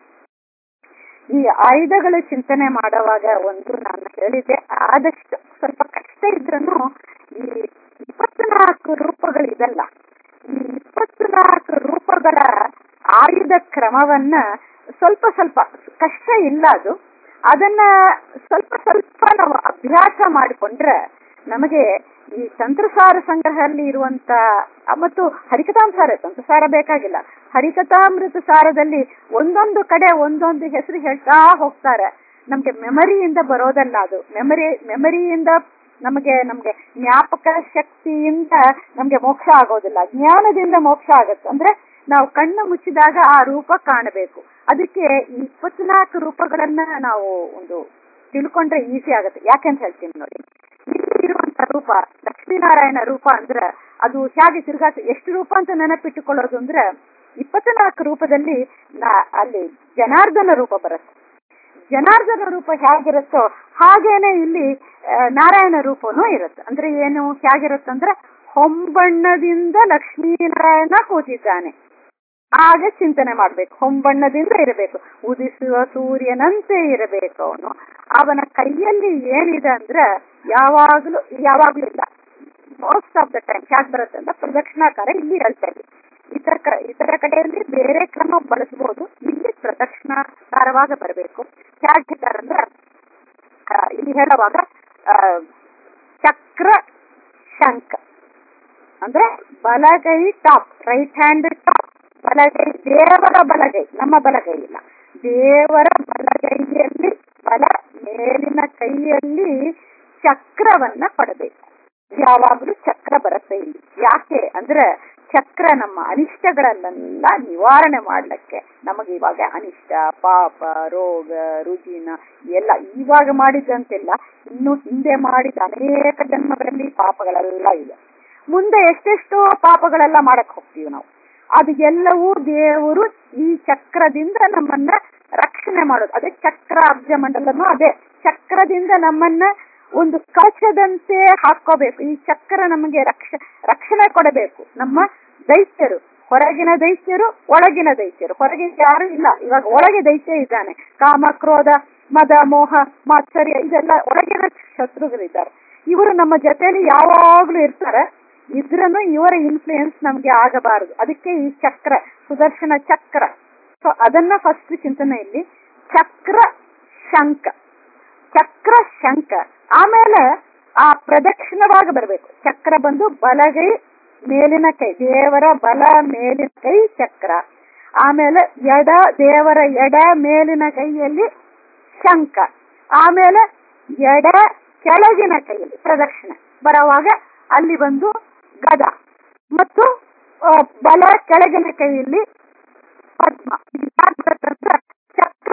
ಈ ಆಯುಧಗಳ ಚಿಂತನೆ ಮಾಡುವಾಗ ಒಂದು ನಾನು ಹೇಳಿದೆ ಆದಷ್ಟು ಸ್ವಲ್ಪ ಕಷ್ಟ ಇದ್ರೂ ಈ ಇಪ್ಪತ್ನಾಲ್ಕು ರೂಪಗಳಿದಲ್ಲ ಈ ಇಪ್ಪತ್ನಾಲ್ಕು ರೂಪಗಳ ಆಯುಧ ಕ್ರಮವನ್ನ ಸ್ವಲ್ಪ ಸ್ವಲ್ಪ ಕಷ್ಟ ಇಲ್ಲ ಅದು ಅದನ್ನ ಸ್ವಲ್ಪ ಸ್ವಲ್ಪ ನಾವು ಅಭ್ಯಾಸ ಮಾಡಿಕೊಂಡ್ರೆ ನಮಗೆ ಈ ತಂತ್ರಸಾರ ಸಂಗ್ರಹದಲ್ಲಿ ಇರುವಂತ ಆ, ಮತ್ತು ಹರಿಕಥಾಂಸಾರ ತಂತ್ರಸಾರ ಬೇಕಾಗಿಲ್ಲ ಹರಿಕಥಾಮೃತ ಸಾರದಲ್ಲಿ ಒಂದೊಂದು ಕಡೆ ಒಂದೊಂದು ಹೆಸರು ಹೇಳ್ತಾ ಹೋಗ್ತಾರೆ ನಮ್ಗೆ ಮೆಮರಿಯಿಂದ ಬರೋದಲ್ಲ ಅದು ಮೆಮರಿ ಮೆಮರಿಯಿಂದ ನಮಗೆ ನಮ್ಗೆ ಜ್ಞಾಪಕ ಶಕ್ತಿಯಿಂದ ನಮ್ಗೆ ಮೋಕ್ಷ ಆಗೋದಿಲ್ಲ ಜ್ಞಾನದಿಂದ ಮೋಕ್ಷ ಆಗುತ್ತೆ ಅಂದ್ರೆ ನಾವು ಕಣ್ಣು ಮುಚ್ಚಿದಾಗ ಆ ರೂಪ ಕಾಣಬೇಕು ಅದಕ್ಕೆ ಈ ಇಪ್ಪತ್ನಾಲ್ಕು ರೂಪಗಳನ್ನ ನಾವು ಒಂದು ತಿಳ್ಕೊಂಡ್ರೆ ಈಸಿ ಆಗುತ್ತೆ ಯಾಕೆಂತ ಹೇಳ್ತೀನಿ ನೋಡಿ ಇಲ್ಲಿ ಇರುವಂತ ರೂಪ ಲಕ್ಷ್ಮೀನಾರಾಯಣ ರೂಪ ಅಂದ್ರೆ ಅದು ಹೇಗೆ ತಿರ್ಗಾ ಎಷ್ಟು ರೂಪ ಅಂತ ನೆನಪಿಟ್ಟುಕೊಳ್ಳೋದು ಅಂದ್ರೆ ಇಪ್ಪತ್ನಾಲ್ಕು ರೂಪದಲ್ಲಿ ನಾ- ಅಲ್ಲಿ ಜನಾರ್ದನ ರೂಪ ಬರುತ್ತೆ ಜನಾರ್ದನ ರೂಪ ಹೇಗಿರುತ್ತೋ ಹಾಗೇನೆ ಇಲ್ಲಿ ಆ, ನಾರಾಯಣ ರೂಪನೂ ಇರುತ್ತೆ ಅಂದ್ರೆ ಏನು ಹೇಗಿರುತ್ತಂದ್ರೆ ಹೊಂಬಣ್ಣದಿಂದ ಲಕ್ಷ್ಮೀನಾರಾಯಣ ಕೂತಿದ್ದಾನೆ ಆಗ ಚಿಂತನೆ ಮಾಡ್ಬೇಕು ಹೊಂಬಣ್ಣದಿಂದ ಇರಬೇಕು ಉದಿಸುವ ಸೂರ್ಯನಂತೆ ಇರಬೇಕು ಅವನು ಅವನ ಕೈಯಲ್ಲಿ ಏನಿದೆ ಅಂದ್ರೆ ಯಾವಾಗ್ಲೂ ಯಾವಾಗ್ಲೂ ಇಲ್ಲ ಮೋಸ್ಟ್ ಆಫ್ ದ ಟೈಮ್ ಹೇಗೆ ಬರುತ್ತೆ ಅಂತ ಪ್ರದಕ್ಷಿಣಾಕಾರ ಇಲ್ಲಿ ಹೇಳ್ತಾ ಇದ್ವಿ ಇತರ ಕ- ಇತರ ಕಡೆಯಲ್ಲಿ ಬೇರೆ ಕ್ರಮ ಬಳಸಬಹುದು ಇಲ್ಲಿ ಪ್ರದಕ್ಷಿಣಾಕಾರವಾಗ ಬರಬೇಕು ಹೇಗೆ ಹೇಳ್ತಾರಂದ್ರೆ ಆ, ಇಲ್ಲಿ ಹೇಳುವಾಗ ಆ, ಚಕ್ರ ಶಂಖ ಅಂದ್ರೆ ಬಲಗೈ ಟಾಪ್ ರೈಟ್ ಹ್ಯಾಂಡ್ ಟಾಪ್ ಬಲಗೈ ದೇವರ ಬಲಗೈ ನಮ್ಮ ಬಲಗೈ ಇಲ್ಲ ದೇವರ ಬಲಗೈಯಲ್ಲಿ ಬಲ ಮೇಲಿನ ಕೈಯಲ್ಲಿ ಚಕ್ರವನ್ನ ಪಡಬೇಕು ಯಾವಾಗಲೂ ಚಕ್ರ ಬರುತ್ತೆ ಇಲ್ಲಿ ಯಾಕೆ ಅಂದ್ರೆ ಚಕ್ರ ನಮ್ಮ ಅನಿಷ್ಟಗಳನ್ನೆಲ್ಲ ನಿವಾರಣೆ ಮಾಡ್ಲಿಕ್ಕೆ ನಮಗೆ ಇವಾಗ ಅನಿಷ್ಟ ಪಾಪ ರೋಗ ರುಜಿನ ಎಲ್ಲ ಇವಾಗ ಮಾಡಿದಂತೆಲ್ಲ ಇನ್ನು ಹಿಂದೆ ಮಾಡಿದ ಅನೇಕ ಜನ್ಮಗಳಲ್ಲಿ ಪಾಪಗಳೆಲ್ಲ ಇದೆ ಮುಂದೆ ಎಷ್ಟೆಷ್ಟೋ ಪಾಪಗಳೆಲ್ಲ ಮಾಡಕ್ ಹೋಗ್ತೀವಿ ನಾವು ಅದು ಎಲ್ಲವೂ ದೇವರು ಈ ಚಕ್ರದಿಂದ ನಮ್ಮನ್ನ ರಕ್ಷಣೆ ಮಾಡೋದು ಅದೇ ಚಕ್ರ ಅಬ್ಜ ಮಂಡಲನು ಅದೇ ಚಕ್ರದಿಂದ ನಮ್ಮನ್ನ ಒಂದು ಕವಚದಂತೆ ಹಾಕೋಬೇಕು ಈ ಚಕ್ರ ನಮಗೆ ರಕ್ಷ ರಕ್ಷಣೆ ಕೊಡಬೇಕು ನಮ್ಮ ದೈತ್ಯರು ಹೊರಗಿನ ದೈತ್ಯರು ಒಳಗಿನ ದೈತ್ಯರು ಹೊರಗೆ ಯಾರು ಇಲ್ಲ ಇವಾಗ ಒಳಗೆ ದೈತ್ಯ ಇದ್ದಾನೆ ಕಾಮ ಕ್ರೋಧ ಮದ ಮೋಹ ಮಾತ್ಸರ್ಯ ಇದೆಲ್ಲ ಒಳಗಿನ ಶತ್ರುಗಳಿದ್ದಾರೆ ಇವರು ನಮ್ಮ ಜೊತೆಯಲ್ಲಿ ಯಾವಾಗ್ಲೂ ಇರ್ತಾರೆ ಇದ್ರನ್ನು ಇವರ ಇನ್ಫ್ಲೂಯೆನ್ಸ್ ನಮ್ಗೆ ಆಗಬಾರದು ಅದಕ್ಕೆ ಈ ಚಕ್ರ ಸುದರ್ಶನ ಚಕ್ರ ಸೊ ಅದನ್ನ ಫಸ್ಟ್ ಚಿಂತನೆ ಇಲ್ಲಿ ಚಕ್ರ ಶಂಕ ಚಕ್ರ ಶಂಕ ಆಮೇಲೆ ಆ ಪ್ರದಕ್ಷಿಣವಾಗಿ ಬರಬೇಕು ಚಕ್ರ ಬಂದು ಬಲಗೈ ಮೇಲಿನ ಕೈ ದೇವರ ಬಲ ಮೇಲಿನ ಕೈ ಚಕ್ರ ಆಮೇಲೆ ಎಡ ದೇವರ ಎಡ ಮೇಲಿನ ಕೈಯಲ್ಲಿ ಶಂಕ ಆಮೇಲೆ ಎಡ ಕೆಳಗಿನ ಕೈಯಲ್ಲಿ ಪ್ರದಕ್ಷಿಣೆ ಬರುವಾಗ ಅಲ್ಲಿ ಬಂದು ಗದ ಮತ್ತು ಆ, ಬಲ ಕೆಳಗಿನ ಕೈಯಲ್ಲಿ ಪದ್ಮ ಇದು ಯಾಕ್ ಬರುತ್ತಂದ್ರೆ ಚಕ್ರ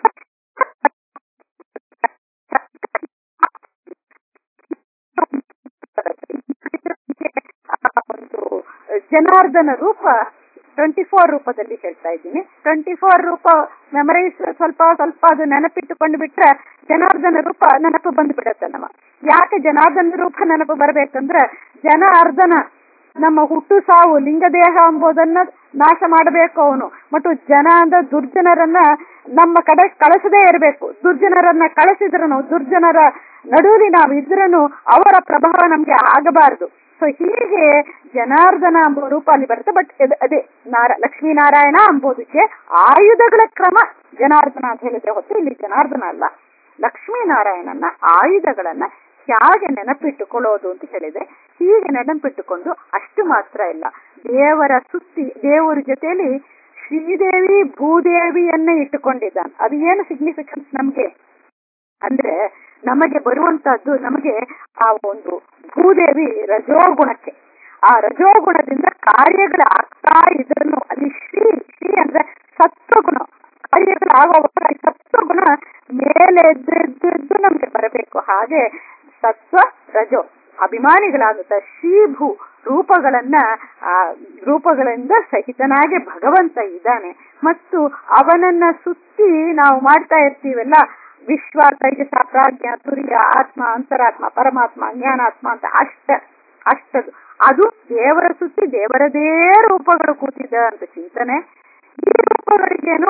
ಒಂದು ಜನಾರ್ದನ ರೂಪ ಟ್ವೆಂಟಿ ಫೋರ್ ರೂಪದಲ್ಲಿ ಹೇಳ್ತಾ ಇದ್ದೀನಿ ಟ್ವೆಂಟಿ ಫೋರ್ ರೂಪ ಮೆಮರೈಸ್ ಸ್ವಲ್ಪ ಸ್ವಲ್ಪ ಅದು ನೆನಪಿಟ್ಟುಕೊಂಡು ಬಿಟ್ರೆ ಜನಾರ್ದನ ರೂಪ ನೆನಪು ಬಂದ್ಬಿಡತ್ತೆ ನಮ್ಮ ಯಾಕೆ ಜನಾರ್ದನ ರೂಪ ನೆನಪು ಬರ್ಬೇಕಂದ್ರೆ ಜನಾರ್ದನ ನಮ್ಮ ಹುಟ್ಟು ಸಾವು ಲಿಂಗದೇಹ ಎಂಬುದನ್ನ ನಾಶ ಮಾಡಬೇಕು ಅವನು ಮತ್ತು ಜನ ಅಂದ ದುರ್ಜನರನ್ನ ನಮ್ಮ ಕಡೆ ಕಳಿಸದೇ ಇರಬೇಕು ದುರ್ಜನರನ್ನ ಕಳಿಸಿದ್ರು ದುರ್ಜನರ ನಡುವೆ ನಾವು ಇದ್ರೂ ಅವರ ಪ್ರಭಾವ ನಮ್ಗೆ ಆಗಬಾರದು ಸೊ ಹೀಗೆ ಜನಾರ್ದನ ಎಂಬ ರೂಪ ಅಲ್ಲಿ ಬರುತ್ತೆ ಬಟ್ ಅದೇ ನಾರ ಲಕ್ಷ್ಮೀನಾರಾಯಣ ಎಂಬುದಕ್ಕೆ ಆಯುಧಗಳ ಕ್ರಮ ಜನಾರ್ದನ ಅಂತ ಹೇಳಿದ್ರೆ ಹೊತ್ತು ಇಲ್ಲಿ ಜನಾರ್ದನ ಅಲ್ಲ ಲಕ್ಷ್ಮೀನಾರಾಯಣನ ಆಯುಧಗಳನ್ನ ಹೇಗೆ ನೆನಪಿಟ್ಟುಕೊಳ್ಳೋದು ಅಂತ ಹೇಳಿದ್ರೆ ಹೀಗೆ ನೆನಪಿಟ್ಟುಕೊಂಡು ಅಷ್ಟು ಮಾತ್ರ ಇಲ್ಲ ದೇವರ ಸುತ್ತಿ ದೇವರ ಜೊತೆಯಲ್ಲಿ ಶ್ರೀದೇವಿ ಭೂದೇವಿಯನ್ನ ಇಟ್ಟುಕೊಂಡಿದ್ದಾನೆ ಅದು ಏನು ಸಿಗ್ನಿಫಿಕೆನ್ಸ್ ನಮ್ಗೆ ಅಂದ್ರೆ ನಮಗೆ ಬರುವಂತಹದ್ದು ನಮಗೆ ಆ ಒಂದು ಭೂದೇವಿ ರಜೋಗುಣಕ್ಕೆ ಆ ರಜೋಗುಣದಿಂದ ಕಾರ್ಯಗಳು ಆಗ್ತಾ ಇದ್ರೂ ಅಲ್ಲಿ ಶ್ರೀ ಶ್ರೀ ಅಂದ್ರೆ ಸತ್ವಗುಣ ಕಾರ್ಯಗಳಾಗುವಾಗ ಈ ಸತ್ವಗುಣ ಮೇಲೆ ಎದ್ದು ಎದ್ದು ಎದ್ದು ನಮ್ಗೆ ಬರಬೇಕು ಹಾಗೆ ಸತ್ವ ರಜೋ ಅಭಿಮಾನಿಗಳಾಗುತ್ತ ಶ್ರೀಭೂ ರೂಪಗಳನ್ನ ಆ ರೂಪಗಳಿಂದ ಸಹಿತನಾಗಿ ಭಗವಂತ ಇದ್ದಾನೆ ಮತ್ತು ಅವನನ್ನ ಸುತ್ತಿ ನಾವು ಮಾಡ್ತಾ ಇರ್ತೀವಲ್ಲ ವಿಶ್ವ ತೈಜಸ ಪ್ರಾಜ್ಞ ತುರ್ಯ ಆತ್ಮ ಅಂತರಾತ್ಮ ಪರಮಾತ್ಮ ಜ್ಞಾನಾತ್ಮ ಅಂತ ಅಷ್ಟ ಅಷ್ಟದು ಅದು ದೇವರ ಸುತ್ತಿ ದೇವರದೇ ರೂಪಗಳು ಕೂತಿದೆ ಅಂತ ಚಿಂತನೆ ಈ ರೂಪಗಳಿಗೇನು